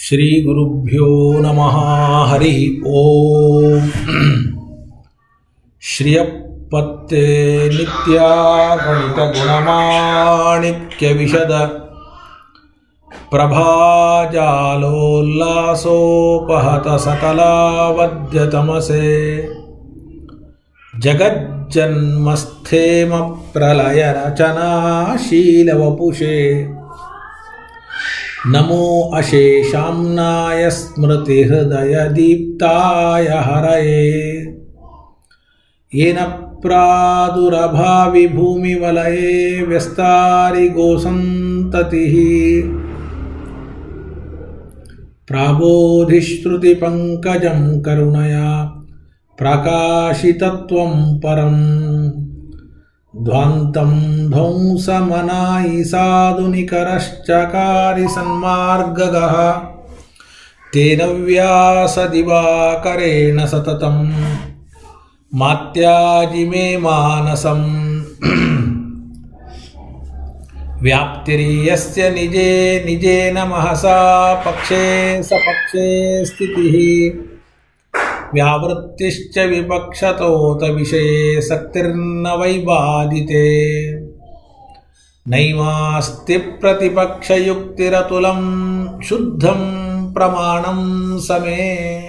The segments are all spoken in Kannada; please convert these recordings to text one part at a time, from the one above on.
श्रीगुरुभ्यो नमः हरिः ॐ श्रियपत्ते नित्यागणितगुणमाणिक्यविशद प्रभाजालोल्लासोपहत सकलावद्यतमसे जगज्जन्मस्थेमप्रलयरचनाशीलवपुषे नमो अशेषाम्नाय स्मृतिहृदयदीप्ताय हरये येन प्रादुरभावि भूमिवलये व्यस्तारिगोसन्ततिः प्राबोधिश्रुतिपङ्कजं करुणया प्रकाशितत्वं परम् ध्वान्तं ध्वंसमनायि साधुनिकरश्चकारि सन्मार्गगः तेन व्यासदिवाकरेण सततं मात्याजि मे मानसम् व्याप्तिर्यस्य निजे निजेन महसा पक्षे सपक्षे स्थितिः व्यावृत्तिश्च विपक्षतोत विषये सक्तिर्न वै बाधिते नैवास्ति प्रतिपक्षयुक्तिरतुलं शुद्धं प्रमाणं समे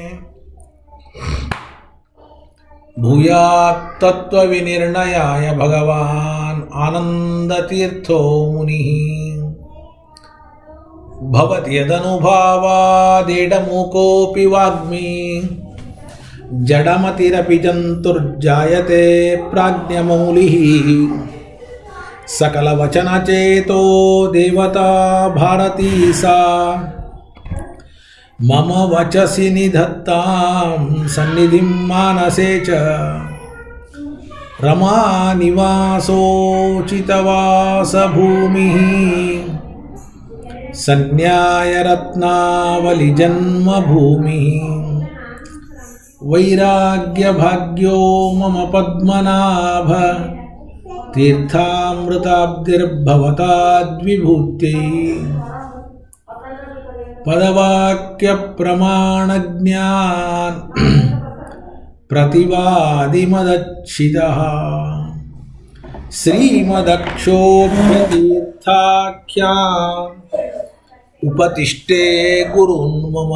भूयात्तत्त्वविनिर्णयाय भगवान् आनन्दतीर्थो मुनिः भवति यदनुभावादेडमूकोऽपि वाग्मी जडमतिरपि जन्तुर्जायते प्राज्ञमौलिः सकलवचनचेतो देवता भारती सा मम वचसि निधत्तां सन्निधिं मानसे च रमानिवासोचितवासभूमिः सन्न्यायरत्नावलिजन्मभूमिः वैराग्यभाग्यो मम पद्मनाभ तीर्थामृताब्धिर्भवताद्विभूत्यै पदवाक्यप्रमाणज्ञान प्रतिवादिमदच्छिदः श्रीमदक्षोभ्यतीर्थाख्या उपतिष्ठे गुरुन्मम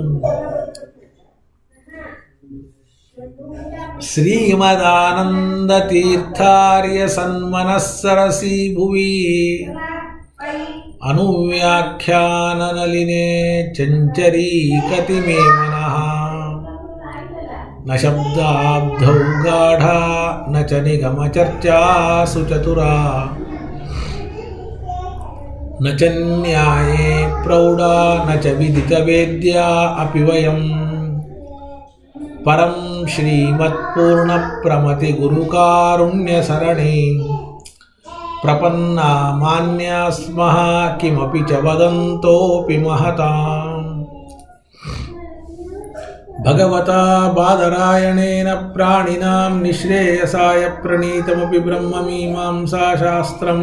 श्रीमदानन्दतीर्थार्यसन्मनःसरसि भुवि अनुव्याख्याननलिने चञ्चरीकति मे मनः न शब्दाब्धौ गाढा न च निगमचर्चा सुचतुरा न च न्याये प्रौढा न च विदितवेद्या अपि वयम् परं श्रीमत्पूर्णप्रमतिगुरुकारुण्यसरणे प्रपन्ना मान्या स्मः किमपि च वदन्तोऽपि महताम् भगवता बादरायणेन प्राणिनां निःश्रेयसाय प्रणीतमपि ब्रह्ममीमांसाशास्त्रम्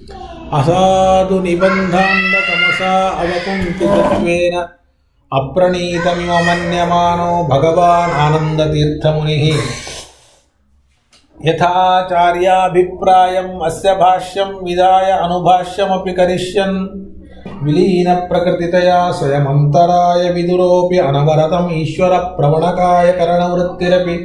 असाधुनिबन्धान्ततमसा अवकुण्ठितत्वेन अप्रणीतमिव मन्यमानो भगवान् आनन्दतीर्थमुनिः यथाचार्याभिप्रायम् अस्य भाष्यं विदाय अनुभाष्यमपि करिष्यन् विलीनप्रकृतितया स्वयमन्तराय विदुरोऽपि अनवरतम् ईश्वरप्रवणकाय करणवृत्तिरपि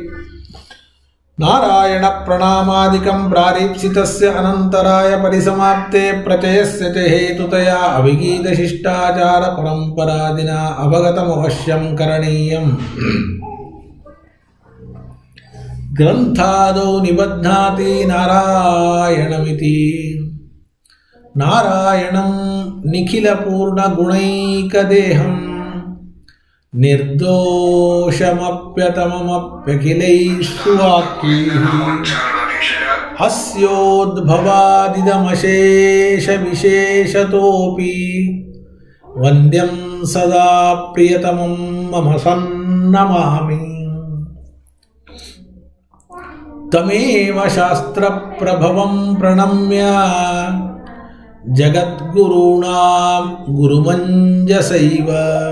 नारायणप्रणामादिकं प्रारीप्सितस्य अनन्तराय परिसमाप्ते प्रचयस्य च हेतुतया अभिगीतशिष्टाचारपरम्परादिना अवगतमवश्यं करणीयम् ग्रन्थादौ निबध्नाति नारायणमिति नारायणं निखिलपूर्णगुणैकदेहम् निर्दोषमप्यतममप्यखिलैः सुवाक्यैः हस्योद्भवादिदमशेषविशेषतोऽपि वन्द्यं सदा प्रियतमं मम सन्नमामि तमेव शास्त्रप्रभवं प्रणम्य जगद्गुरूणां गुरुमञ्जसैव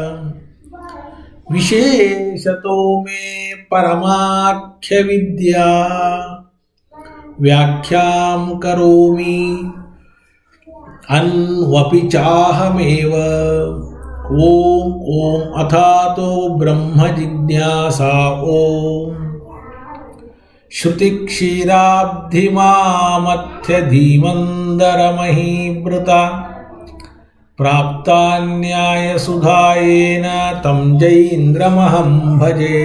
विशेषतो मे परमाख्यविद्या व्याख्यां करोमि अन्वपि चाहमेव ॐ ॐ अथातो ब्रह्मजिज्ञासा ॐ श्रुतिक्षीराब्धिमामथ्यधीमन्दरमहीवृता प्राप्तान्यायसुधायेन तं जैन्द्रमहं भजे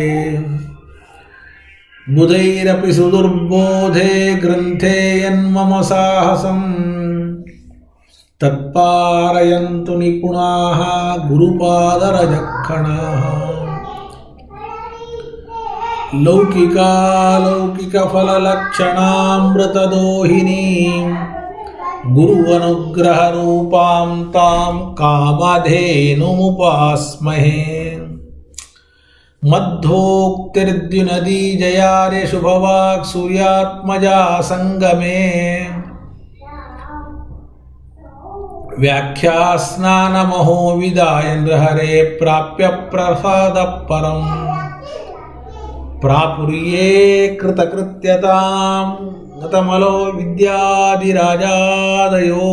बुधैरपि सुदुर्बोधे ग्रन्थे यन्मम साहसम् तत्पारयन्तु निपुणाः गुरुपादरजक्षणाः लौकिकालौकिकफललक्षणामृतदोहिनीं गुरुवनुग्रहरूपां तां कामधेनुमुपास्महे मद्धोक्तिर्द्युनदी जयार्य शुभवाक् सूर्यात्मजा सङ्गमे व्याख्यास्नानमहो विदाय नृहरे प्राप्य प्रसादः परम् प्रापुर्ये कृतकृत्यतां गतमलो विद्यादिराजादयो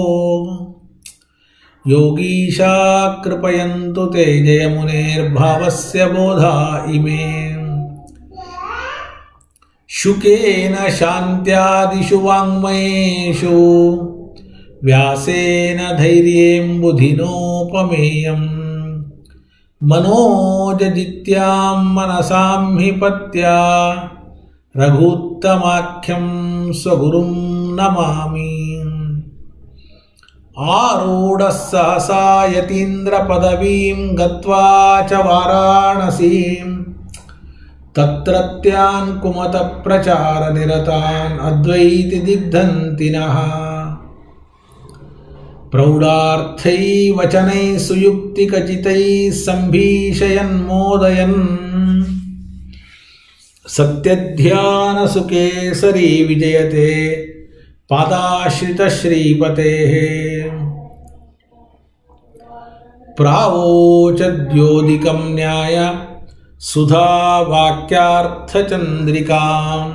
योगीशा कृपयन्तु ते जयमुनेर्भावस्य बोधा इमे शुकेन शान्त्यादिषु वाङ्मयेषु व्यासेन धैर्यें बुधिनोपमेयम् मनोजजित्यां मनसां हि पत्या रघूत्तमाख्यं स्वगुरुं नमामि आरूढः सहसा यतीन्द्रपदवीं गत्वा च वाराणसीं तत्रत्यान् कुमतप्रचारनिरतान् अद्वैतिदिग्धन्तिनः प्रौढार्थै वचनैः सुयुक्तिकचितैः सम्भीषयन्मोदयन् सत्यध्यानसुकेसरी विजयते पादाश्रितश्रीपतेः प्रावोचद्योदिकं न्याय सुधावाक्यार्थचन्द्रिकाम्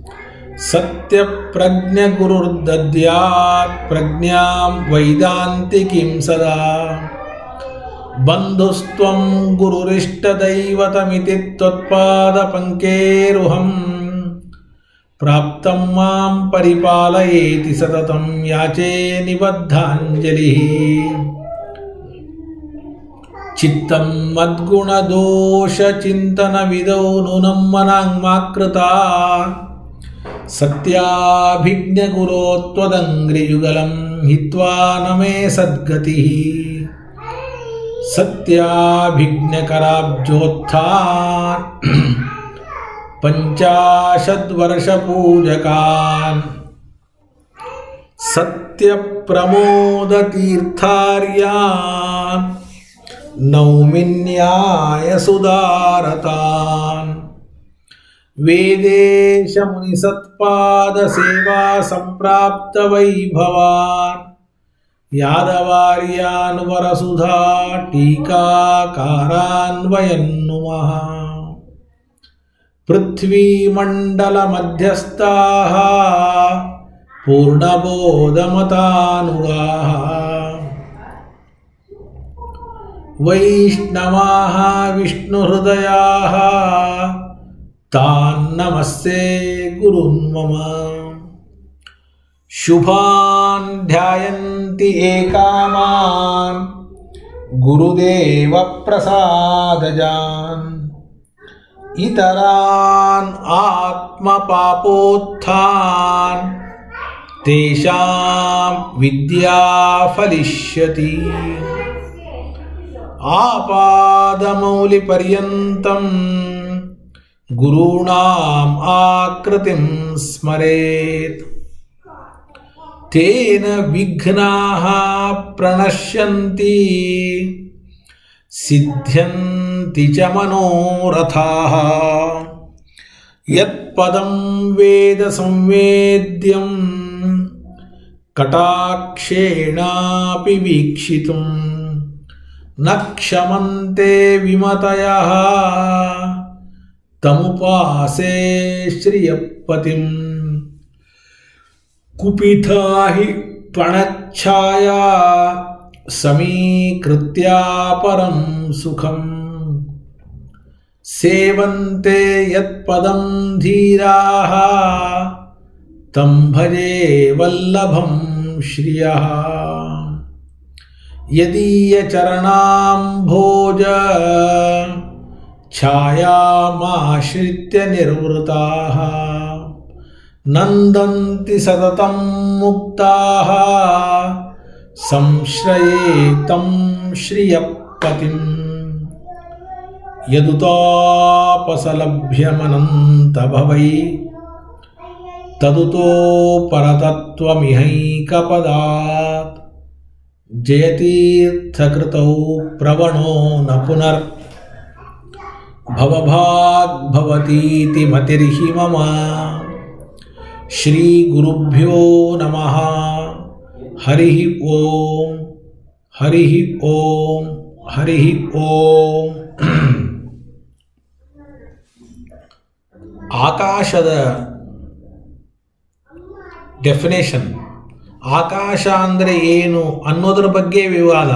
सत्यप्रज्ञगुरुर्दद्यात् प्रज्ञां वैदान्तिकीं सदा बन्धुस्त्वं गुरुरिष्टदैवतमिति त्वत्पादपङ्केरुहम् प्राप्तं मां परिपालयेति सततं याचे निबद्धाञ्जलिः चित्तं मद्गुणदोषचिन्तनविदौ नूनं मनाङ्मा कृता सत्याभिज्ञगुरो त्वदङ्घ्रियुगलं हित्वा न मे सद्गतिः सत्याभिज्ञकराब्जोत्थान् पञ्चाशद्वर्षपूजकान् सत्यप्रमोदतीर्थार्यान् नौमिन्यायसुदारतान् वेदेशमुनिसत्पादसेवा सम्प्राप्तवैभवान् यादवार्यान्वरसुधा टीकाकारान्वयन्नुमः पृथ्वीमण्डलमध्यस्थाः पूर्णबोधमतानुगाः वैष्णवाः विष्णुहृदयाः तान्नमस्ते गुरुन् मम शुभान् ध्यायन्ति एकामान् गुरुदेवप्रसादजान् इतरान् आत्मपापोत्थान् तेषां विद्या फलिष्यति आपादमौलिपर्यन्तं गुरूणाम् आकृतिं स्मरेत् तेन विघ्नाः प्रणश्यन्ति सिद्ध्यन्ति च मनोरथाः यत्पदं वेदसंवेद्यं ಕಟಾಕ್ಷೇಣಾಪಿ ವೀಕ್ಷಿತು ನ ಕ್ಷಮಂತೆ ವಿಮತಯಃ ತಮುಪಾಸೆ ಶ್ರಿಯಪತಿಂ ಕುಪಿತಾ ಹಿ ಪಣಚ್ಛಾಯಾ ಸಮೀಕೃತ್ಯ ಪರಂ ಸುಖಂ ಸೇವಂತೆ ಯತ್ಪದಂ ಧೀರಾಃ तं ಭಜೆ ವಲ್ಲಭಂ ಶ್ರಿಯಃ ಯದೀಯಚರಣಾಂಭೋಜ ಛಾಯಾಮಾಶ್ರಿತ್ಯ ನಿರ್ವೃತಾः ನಂದಂತಿ ಸತತಂ ಮುಕ್ತಾः ಸಂಶ್ರಯೇ तं ಶ್ರಿಯಪತಿಂ ಯದುತಾಪಸಲಭ್ಯಮನಂತಭವೈ ತದುತೋ ಪರತತ್ವಮಿಹೈಕಪದಾತ್ ಜಯತೀರ್ಥಕೃತೌ ಪ್ರವಣೋ ನ ಪುನರ್ ಭವಭಾಗ್ಭವತೀತಿ ಮತಿರ್ಹಿ ಮಮ ಶ್ರೀಗುರುಭ್ಯೋ ನಮಃ ಹರಿ ಓಂ ಹರಿ ಓಂ ಹರಿ ಓಂ ಆಕಾಶದ ಡೆಫಿನೇಷನ್ ಆಕಾಶ ಅಂದರೆ ಏನು ಅನ್ನೋದರ ಬಗ್ಗೆ ವಿವಾದ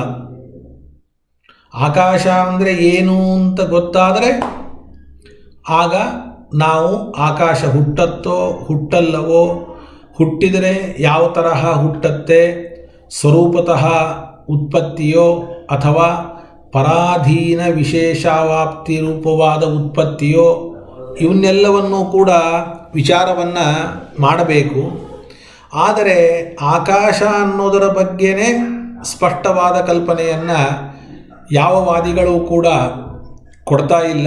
ಆಕಾಶ ಅಂದರೆ ಏನು ಅಂತ ಗೊತ್ತಾದರೆ ಆಗ ನಾವು ಆಕಾಶ ಹುಟ್ಟತ್ತೋ ಹುಟ್ಟಲ್ಲವೋ ಹುಟ್ಟಿದರೆ ಯಾವ ತರಹ ಹುಟ್ಟತ್ತೆ ಸ್ವರೂಪತಃ ಉತ್ಪತ್ತಿಯೋ ಅಥವಾ ಪರಾಧೀನ ವಿಶೇಷಾವಾಪ್ತಿ ರೂಪವಾದ ಉತ್ಪತ್ತಿಯೋ ಇವನ್ನೆಲ್ಲವನ್ನೂ ಕೂಡ ವಿಚಾರವನ್ನು ಮಾಡಬೇಕು ಆದರೆ ಆಕಾಶ ಅನ್ನೋದರ ಬಗ್ಗೆನೇ ಸ್ಪಷ್ಟವಾದ ಕಲ್ಪನೆಯನ್ನು ಯಾವ ವಾದಿಗಳು ಕೂಡ ಕೊಡ್ತಾ ಇಲ್ಲ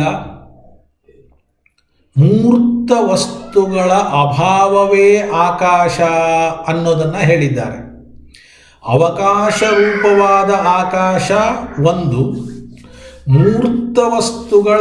ಮೂರ್ತ ವಸ್ತುಗಳ ಅಭಾವವೇ ಆಕಾಶ ಅನ್ನೋದನ್ನು ಹೇಳಿದ್ದಾರೆ ಅವಕಾಶ ರೂಪವಾದ ಆಕಾಶ ಒಂದು ಮೂರ್ತ ವಸ್ತುಗಳ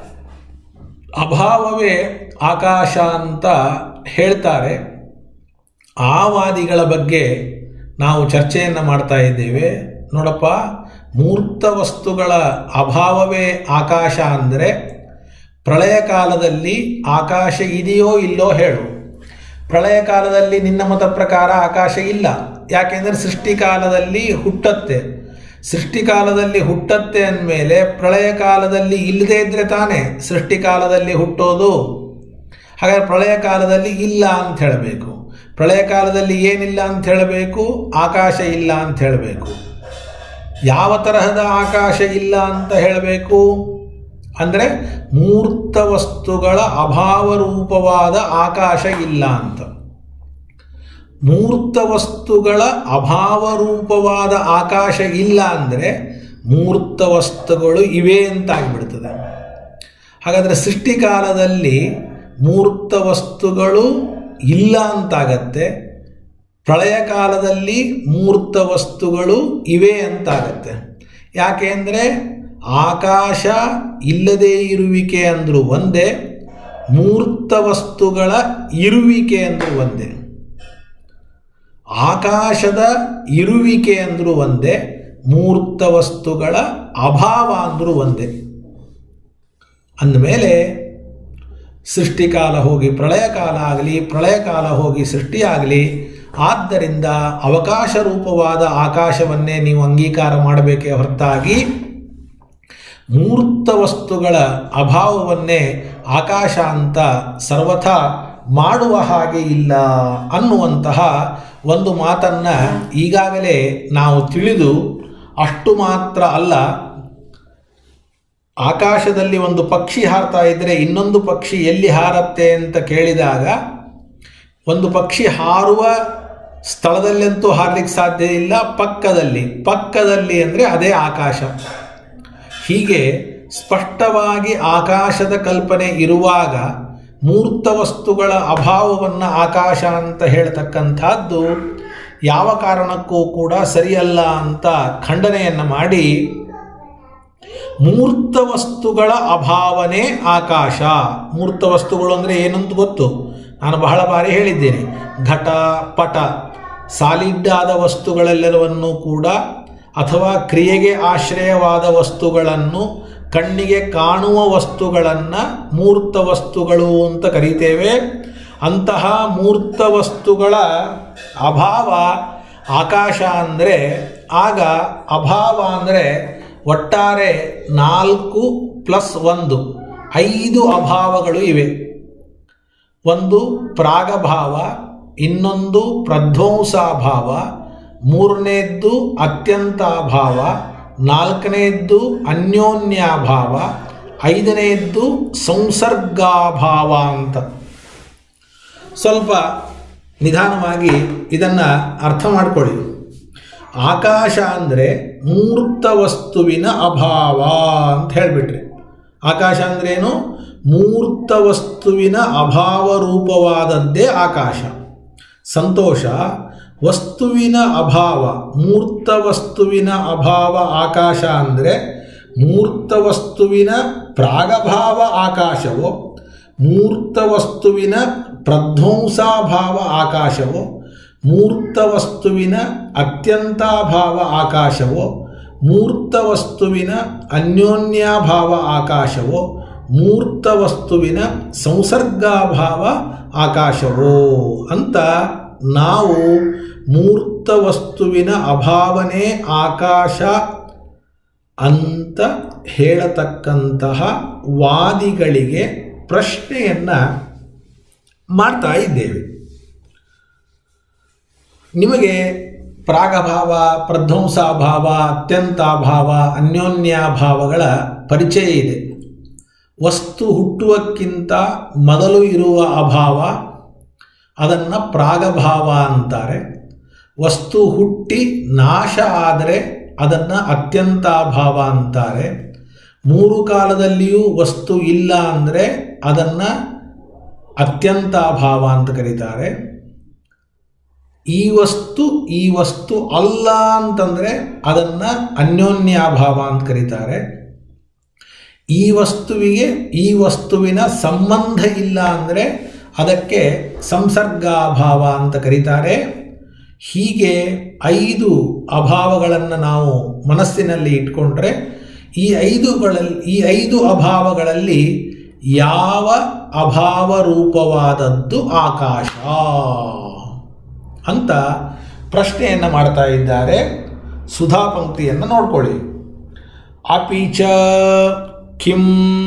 ಅಭಾವವೇ ಆಕಾಶ ಅಂತ ಹೇಳ್ತಾರೆ ಆ ವಾದಿಗಳ ಬಗ್ಗೆ ನಾವು ಚರ್ಚೆಯನ್ನು ಮಾಡ್ತಾ ಇದ್ದೇವೆ ನೋಡಪ್ಪ ಮೂರ್ತ ವಸ್ತುಗಳ ಅಭಾವವೇ ಆಕಾಶ ಅಂದರೆ ಪ್ರಳಯ ಕಾಲದಲ್ಲಿ ಆಕಾಶ ಇದೆಯೋ ಇಲ್ಲೋ ಹೇಳು ಪ್ರಳಯ ಕಾಲದಲ್ಲಿ ನಿನ್ನ ಮತ ಪ್ರಕಾರ ಆಕಾಶ ಇಲ್ಲ ಯಾಕೆಂದರೆ ಸೃಷ್ಟಿಕಾಲದಲ್ಲಿ ಹುಟ್ಟತ್ತೆ ಸೃಷ್ಟಿಕಾಲದಲ್ಲಿ ಹುಟ್ಟತ್ತೆ ಅಂದಮೇಲೆ ಪ್ರಳಯ ಕಾಲದಲ್ಲಿ ಇಲ್ಲದೇ ಇದ್ದರೆ ತಾನೇ ಸೃಷ್ಟಿಕಾಲದಲ್ಲಿ ಹುಟ್ಟೋದು ಹಾಗಾದ್ರೆ ಪ್ರಳಯ ಕಾಲದಲ್ಲಿ ಇಲ್ಲ ಅಂತ ಹೇಳಬೇಕು ಪ್ರಳಯ ಕಾಲದಲ್ಲಿ ಏನಿಲ್ಲ ಅಂತ ಹೇಳಬೇಕು ಆಕಾಶ ಇಲ್ಲ ಅಂತ ಹೇಳಬೇಕು ಯಾವ ತರಹದ ಆಕಾಶ ಇಲ್ಲ ಅಂತ ಹೇಳಬೇಕು ಅಂದರೆ ಮೂರ್ತ ವಸ್ತುಗಳ ಅಭಾವ ರೂಪವಾದ ಆಕಾಶ ಇಲ್ಲ ಅಂತ ಮೂರ್ತ ವಸ್ತುಗಳ ಅಭಾವ ರೂಪವಾದ ಆಕಾಶ ಇಲ್ಲ ಅಂದರೆ ಮೂರ್ತ ವಸ್ತುಗಳು ಇವೆ ಅಂತಾಗಿಬಿಡ್ತದೆ ಹಾಗಾದರೆ ಸೃಷ್ಟಿಕಾಲದಲ್ಲಿ ಮೂರ್ತ ವಸ್ತುಗಳು ಇಲ್ಲ ಅಂತಾಗತ್ತೆ ಪ್ರಳಯ ಕಾಲದಲ್ಲಿ ಮೂರ್ತ ವಸ್ತುಗಳು ಇವೆ ಅಂತಾಗತ್ತೆ ಯಾಕೆ ಅಂದರೆ ಆಕಾಶ ಇಲ್ಲದೇ ಇರುವಿಕೆ ಅಂದರೂ ಒಂದೇ ಮೂರ್ತ ವಸ್ತುಗಳ ಇರುವಿಕೆ ಅಂದರೂ ಒಂದೇ ಆಕಾಶದ ಇರುವಿಕೆ ಅಂದರೂ ಒಂದೇ ಮೂರ್ತ ವಸ್ತುಗಳ ಅಭಾವ ಅಂದರೂ ಒಂದೇ ಅಂದಮೇಲೆ ಸೃಷ್ಟಿಕಾಲ ಹೋಗಿ ಪ್ರಳಯ ಕಾಲ ಆಗಲಿ ಪ್ರಳಯ ಕಾಲ ಹೋಗಿ ಸೃಷ್ಟಿಯಾಗಲಿ ಆದ್ದರಿಂದ ಅವಕಾಶ ರೂಪವಾದ ಆಕಾಶವನ್ನೇ ನೀವು ಅಂಗೀಕಾರ ಮಾಡಬೇಕೇ ಹೊರತಾಗಿ ಮೂರ್ತ ವಸ್ತುಗಳ ಅಭಾವವನ್ನೇ ಆಕಾಶ ಅಂತ ಸರ್ವಥಾ ಮಾಡುವ ಹಾಗೆ ಇಲ್ಲ ಅನ್ನುವಂತಹ ಒಂದು ಮಾತನ್ನು ಈಗಾಗಲೇ ನಾವು ತಿಳಿದು ಅಷ್ಟು ಮಾತ್ರ ಅಲ್ಲ ಆಕಾಶದಲ್ಲಿ ಒಂದು ಪಕ್ಷಿ ಹಾರ್ತಾ ಇದ್ದರೆ ಇನ್ನೊಂದು ಪಕ್ಷಿ ಎಲ್ಲಿ ಹಾರತ್ತೆ ಅಂತ ಕೇಳಿದಾಗ ಒಂದು ಪಕ್ಷಿ ಹಾರುವ ಸ್ಥಳದಲ್ಲಂತೂ ಹಾರಲಿಕ್ಕೆ ಸಾಧ್ಯ ಇಲ್ಲ ಪಕ್ಕದಲ್ಲಿ ಪಕ್ಕದಲ್ಲಿ ಅಂದರೆ ಅದೇ ಆಕಾಶ ಹೀಗೆ ಸ್ಪಷ್ಟವಾಗಿ ಆಕಾಶದ ಕಲ್ಪನೆ ಇರುವಾಗ ಮೂರ್ತ ವಸ್ತುಗಳ ಅಭಾವವನ್ನು ಆಕಾಶ ಅಂತ ಹೇಳ್ತಕ್ಕಂಥದ್ದು ಯಾವ ಕಾರಣಕ್ಕೂ ಕೂಡ ಸರಿಯಲ್ಲ ಅಂತ ಖಂಡನೆಯನ್ನು ಮಾಡಿ ಮೂರ್ತ ವಸ್ತುಗಳ ಅಭಾವನೆ ಆಕಾಶ ಮೂರ್ತ ವಸ್ತುಗಳು ಅಂದರೆ ಏನಂತ ಗೊತ್ತು ನಾನು ಬಹಳ ಬಾರಿ ಹೇಳಿದ್ದೇನೆ ಘಟ ಪಟ ಸಾಲಿಡ್ ಆದ ವಸ್ತುಗಳೆಲ್ಲವನ್ನೂ ಕೂಡ ಅಥವಾ ಕ್ರಿಯೆಗೆ ಆಶ್ರಯವಾದ ವಸ್ತುಗಳನ್ನು ಕಣ್ಣಿಗೆ ಕಾಣುವ ವಸ್ತುಗಳನ್ನು ಮೂರ್ತ ವಸ್ತುಗಳು ಅಂತ ಕರಿತೇವೆ ಅಂತಹ ಮೂರ್ತ ವಸ್ತುಗಳ ಅಭಾವ ಆಕಾಶ ಅಂದರೆ ಆಗ ಅಭಾವ ಅಂದರೆ ಒಟ್ಟಾರೆ ನಾಲ್ಕು ಪ್ಲಸ್ ಒಂದು ಐದು ಅಭಾವಗಳು ಇವೆ ಒಂದು ಪ್ರಾಗಭಾವ ಇನ್ನೊಂದು ಪ್ರಧ್ವಂಸಾಭಾವ ಮೂರನೇದ್ದು ಅತ್ಯಂತಾಭಾವ ನಾಲ್ಕನೆಯದ್ದು ಅನ್ಯೋನ್ಯಾಭಾವ ಐದನೆಯದ್ದು ಸಂಸರ್ಗಾಭಾವ ಅಂತ ಸ್ವಲ್ಪ ನಿಧಾನವಾಗಿ ಇದನ್ನು ಅರ್ಥ ಮಾಡ್ಕೊಳ್ಳಿ ಆಕಾಶ ಅಂದರೆ ಮೂರ್ತ ವಸ್ತುವಿನ ಅಭಾವ ಅಂತ ಹೇಳಿಬಿಟ್ರಿ ಆಕಾಶ ಅಂದ್ರೇನು ಮೂರ್ತ ವಸ್ತುವಿನ ಅಭಾವ ರೂಪವಾದದ್ದೇ ಆಕಾಶ ಸಂತೋಷ ವಸ್ತುವಿನ ಅಭಾವ ಮೂರ್ತ ವಸ್ತುವಿನ ಅಭಾವ ಆಕಾಶ ಅಂದರೆ ಮೂರ್ತ ವಸ್ತುವಿನ ಪ್ರಾಗಭಾವ ಆಕಾಶವೋ ಮೂರ್ತ ವಸ್ತುವಿನ ಪ್ರಧ್ವಂಸಾಭಾವ ಆಕಾಶವೋ ಮೂರ್ತ ವಸ್ತುವಿನ ಅತ್ಯಂತಾಭಾವ ಆಕಾಶವೋ ಮೂರ್ತ ವಸ್ತುವಿನ ಅನ್ಯೋನ್ಯಾಭಾವ ಆಕಾಶವೋ ಮೂರ್ತ ವಸ್ತುವಿನ ಸಂಸರ್ಗಾಭಾವ ಆಕಾಶವೋ ಅಂತ ನಾವು ಮೂರ್ತ ವಸ್ತುವಿನ ಅಭಾವನೆ ಆಕಾಶ ಅಂತ ಹೇಳತಕ್ಕಂತಹ ವಾದಿಗಳಿಗೆ ಪ್ರಶ್ನೆಯನ್ನು ಮಾಡ್ತಾ ಇದ್ದೇವೆ ನಿಮಗೆ ಪ್ರಾಗಭಾವ ಪ್ರಧ್ವಂಸಾಭಾವ ಅತ್ಯಂತಾಭಾವ ಅನ್ಯೋನ್ಯಾಭಾವಗಳ ಪರಿಚಯ ಇದೆ ವಸ್ತು ಹುಟ್ಟುವಕ್ಕಿಂತ ಮೊದಲು ಇರುವ ಅಭಾವ ಅದನ್ನು ಪ್ರಾಗಭಾವ ಅಂತಾರೆ ವಸ್ತು ಹುಟ್ಟಿ ನಾಶ ಆದರೆ ಅದನ್ನು ಅತ್ಯಂತಾಭಾವ ಅಂತಾರೆ ಮೂರು ಕಾಲದಲ್ಲಿಯೂ ವಸ್ತು ಇಲ್ಲ ಅಂದರೆ ಅದನ್ನು ಅತ್ಯಂತಾಭಾವ ಅಂತ ಕರೀತಾರೆ ಈ ವಸ್ತು ಈ ವಸ್ತು ಅಲ್ಲ ಅಂತಂದರೆ ಅದನ್ನು ಅನ್ಯೋನ್ಯಾಭಾವ ಅಂತ ಕರೀತಾರೆ ಈ ವಸ್ತುವಿಗೆ ಈ ವಸ್ತುವಿನ ಸಂಬಂಧ ಇಲ್ಲ ಅಂದರೆ ಅದಕ್ಕೆ ಸಂಸರ್ಗಾಭಾವ ಅಂತ ಕರೀತಾರೆ ಹೀಗೆ ಐದು ಅಭಾವಗಳನ್ನು ನಾವು ಮನಸ್ಸಿನಲ್ಲಿ ಇಟ್ಕೊಂಡ್ರೆ ಈ ಐದುಗಳಲ್ಲಿ ಈ ಐದು ಅಭಾವಗಳಲ್ಲಿ ಯಾವ ಅಭಾವ ರೂಪವಾದದ್ದು ಆಕಾಶ ಅಂತ ಪ್ರಶ್ನೆಯನ್ನು ಮಾಡ್ತಾ ಇದ್ದಾರೆ ಸುಧಾ ಪಂಕ್ತಿಯನ್ನು ನೋಡ್ಕೊಳ್ಳಿ ಅಪಿ ಚ ಕಿಂ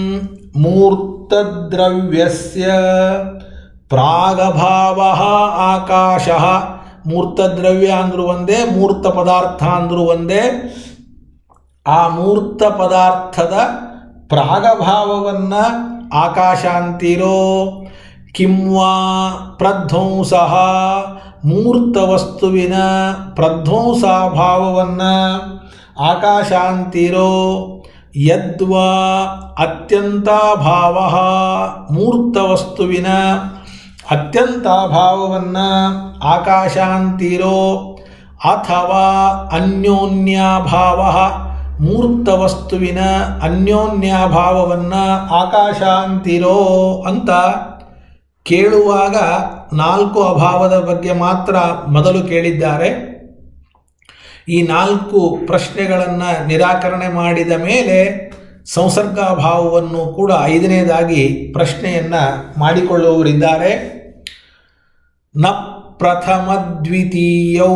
ಮೂರ್ತದ್ರವ್ಯಸ್ಯ ಪ್ರಾಗಭಾವ ಆಕಾಶ ಮೂರ್ತದ್ರವ್ಯ ಅಂದ್ರೂ ಒಂದೇ ಮೂರ್ತ ಪದಾರ್ಥ ಅಂದ್ರೂ ಒಂದೇ ಆ ಮೂರ್ತ ಪದಾರ್ಥದ ಪ್ರಾಗಭಾವವನ್ನು ಆಕಾಶ ಅಂತೀರೋ ಕಿಂವಾ ಪ್ರಧ್ವಂಸ ಮೂರ್ತ ವಸ್ತುವಿನ ಪ್ರಧ್ವಂಸಾಭಾವವನ್ನು ಆಕಾಶ ಅಂತೀರೋ ಯದ್ವಾ ಅತ್ಯಂತಾಭಾವ ಮೂರ್ತ ವಸ್ತುವಿನ ಅತ್ಯಂತಾಭಾವವನ್ನು ಆಕಾಶ ಅಂತೀರೋ ಅಥವಾ ಅನ್ಯೋನ್ಯಾಭಾವ ಮೂರ್ತ ವಸ್ತುವಿನ ಅನ್ಯೋನ್ಯಾಭಾವವನ್ನು ಆಕಾಶ ಅಂತೀರೋ ಅಂತ ಕೇಳುವಾಗ ನಾಲ್ಕು ಅಭಾವದ ಬಗ್ಗೆ ಮಾತ್ರ ಮೊದಲು ಕೇಳಿದ್ದಾರೆ ಈ ನಾಲ್ಕು ಪ್ರಶ್ನೆಗಳನ್ನು ನಿರಾಕರಣೆ ಮಾಡಿದ ಮೇಲೆ ಸಂಸರ್ಗಾಭಾವವನ್ನು ಕೂಡ ಐದನೇದಾಗಿ ಪ್ರಶ್ನೆಯನ್ನು ಮಾಡಿಕೊಳ್ಳುವವರಿದ್ದಾರೆ ನ ಪ್ರಥಮ ದ್ವಿತೀಯೌ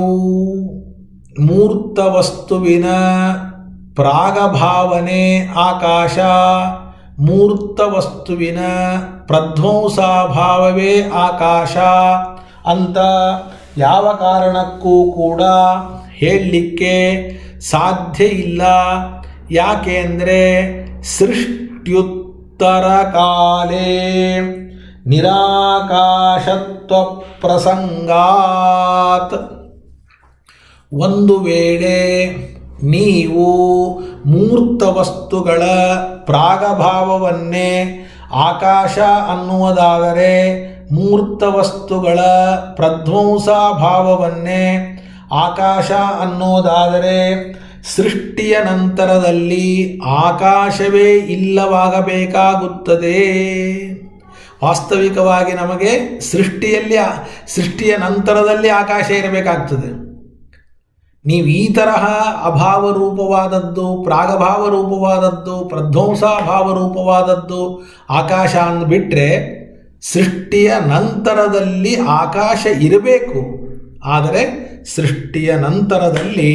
ಮೂರ್ತ ವಸ್ತುವಿನ ಪ್ರಾಗಭಾವನೆ ಆಕಾಶ ಮೂರ್ತ ವಸ್ತುವಿನ ಪ್ರಧ್ವಂಸಾಭಾವವೇ ಆಕಾಶ ಅಂತ ಯಾವ ಕಾರಣಕ್ಕೂ ಕೂಡ ಹೇಳಲಿಕ್ಕೆ ಸಾಧ್ಯ ಇಲ್ಲ ಯಾಕೆ ಅಂದರೆ ಸೃಷ್ಟ್ಯುತ್ತರ ಕಾಲೇ ನಿರಾಕಾಶತ್ವ ಪ್ರಸಂಗಾತ್ ಒಂದು ವೇಳೆ ನೀವು ಮೂರ್ತ ವಸ್ತುಗಳ ಪ್ರಾಗಭಾವವನ್ನೇ ಆಕಾಶ ಅನ್ನುವುದಾದರೆ ಮೂರ್ತ ವಸ್ತುಗಳ ಪ್ರಧ್ವಂಸಾಭಾವವನ್ನೇ ಆಕಾಶ ಅನ್ನೋದಾದರೆ ಸೃಷ್ಟಿಯ ನಂತರದಲ್ಲಿ ಆಕಾಶವೇ ಇಲ್ಲವಾಗಬೇಕಾಗುತ್ತದೆ ವಾಸ್ತವಿಕವಾಗಿ ನಮಗೆ ಸೃಷ್ಟಿಯಲ್ಲಿ ಆ- ಸೃಷ್ಟಿಯ ನಂತರದಲ್ಲಿ ಆಕಾಶ ಇರಬೇಕಾಗ್ತದೆ ನೀವು ಈ ತರಹ ಅಭಾವ ರೂಪವಾದದ್ದು ಪ್ರಾಗಭಾವ ರೂಪವಾದದ್ದು ಪ್ರಧ್ವಂಸಾಭಾವ ರೂಪವಾದದ್ದು ಆಕಾಶ ಅಂದ್ಬಿಟ್ರೆ ಸೃಷ್ಟಿಯ ನಂತರದಲ್ಲಿ ಆಕಾಶ ಇರಬೇಕು ಆದರೆ ಸೃಷ್ಟಿಯ ನಂತರದಲ್ಲಿ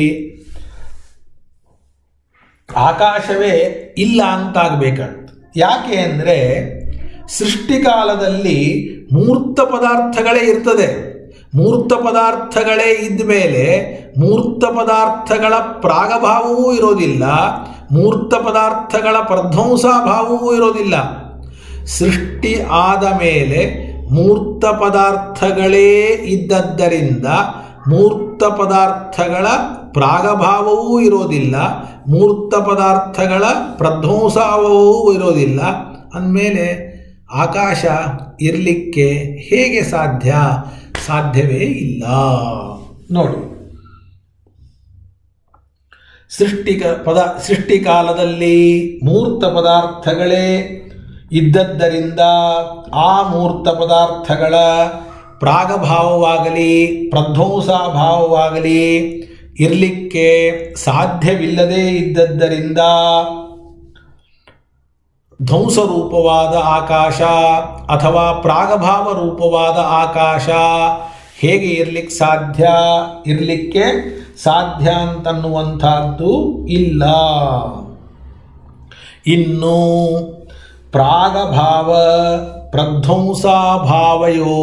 ಆಕಾಶವೇ ಇಲ್ಲ ಅಂತಾಗಬೇಕಾಗ್ತದೆ ಯಾಕೆ ಅಂದರೆ ಸೃಷ್ಟಿಕಾಲದಲ್ಲಿ ಮೂರ್ತ ಪದಾರ್ಥಗಳೇ ಇರ್ತದೆ ಮೂರ್ತ ಪದಾರ್ಥಗಳೇ ಇದ್ದ ಮೇಲೆ ಮೂರ್ತ ಪದಾರ್ಥಗಳ ಪ್ರಾಗಭಾವವೂ ಇರೋದಿಲ್ಲ ಮೂರ್ತ ಪದಾರ್ಥಗಳ ಪ್ರಧ್ವಂಸಾಭಾವವೂ ಇರೋದಿಲ್ಲ ಸೃಷ್ಟಿ ಆದ ಮೇಲೆ ಮೂರ್ತ ಪದಾರ್ಥಗಳೇ ಇದ್ದದ್ದರಿಂದ ಮೂರ್ತ ಪದಾರ್ಥಗಳ ಪ್ರಾಗಭಾವವೂ ಇರೋದಿಲ್ಲ ಮೂರ್ತ ಪದಾರ್ಥಗಳ ಪ್ರಧ್ವಂಸಾವವೂ ಇರೋದಿಲ್ಲ ಅಂದಮೇಲೆ ಆಕಾಶ ಇರಲಿಕ್ಕೆ ಹೇಗೆ ಸಾಧ್ಯ ಸಾಧ್ಯವೇ ಇಲ್ಲ ನೋಡಿ ಸೃಷ್ಟಿಕ ಪದ ಸೃಷ್ಟಿಕಾಲದಲ್ಲಿ ಮೂರ್ತ ಪದಾರ್ಥಗಳೇ ಇದ್ದದ್ದರಿಂದ ಆ ಮೂರ್ತ ಪದಾರ್ಥಗಳ ಪ್ರಾಗಭಾವವಾಗಲಿ ಪ್ರಧ್ವಂಸಾಭಾವವಾಗಲಿ ಇರಲಿಕ್ಕೆ ಸಾಧ್ಯವಿಲ್ಲದೇ ಇದ್ದದ್ದರಿಂದ ಧ್ವಂಸರೂಪವಾದ ಆಕಾಶ ಅಥವಾ ಪ್ರಾಗಭಾವ ರೂಪವಾದ ಆಕಾಶ ಹೇಗೆ ಇರ್ಲಿಕ್ಕೆ ಸಾಧ್ಯ ಇರಲಿಕ್ಕೆ ಸಾಧ್ಯ ಅಂತನ್ನುವಂಥದ್ದು ಇಲ್ಲ ಇನ್ನು ಪ್ರಾಗಭಾವ ಪ್ರಧ್ವಂಸಾಭಾವಯೋ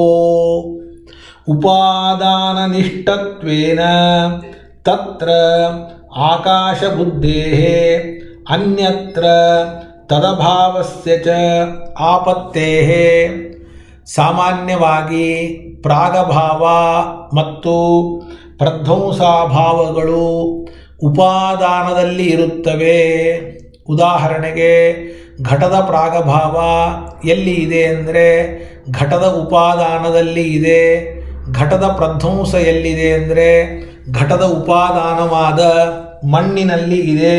ಉಪಾದಾನನಿಷ್ಠತ್ವೇನ ತತ್ರ ಆಕಾಶಬುದ್ಧೇಃ ಅನ್ಯತ್ರ ತದಭಾವಸ್ಯ ಚ ಆಪತ್ತೇಃ ಸಾಮಾನ್ಯವಾಗಿ ಪ್ರಾಗಭಾವ ಮತ್ತು ಪ್ರಧ್ವಂಸಾಭಾವಗಳು ಉಪಾದಾನದಲ್ಲಿ ಇರುತ್ತವೆ ಉದಾಹರಣೆಗೆ ಘಟದ ಪ್ರಾಗಭಾವ ಎಲ್ಲಿ ಇದೆ ಅಂದರೆ ಘಟದ ಉಪಾದಾನದಲ್ಲಿ ಇದೆ ಘಟದ ಪ್ರಧ್ವಂಸ ಎಲ್ಲಿದೆ ಅಂದರೆ ಘಟದ ಉಪಾದಾನವಾದ ಮಣ್ಣಿನಲ್ಲಿ ಇದೆ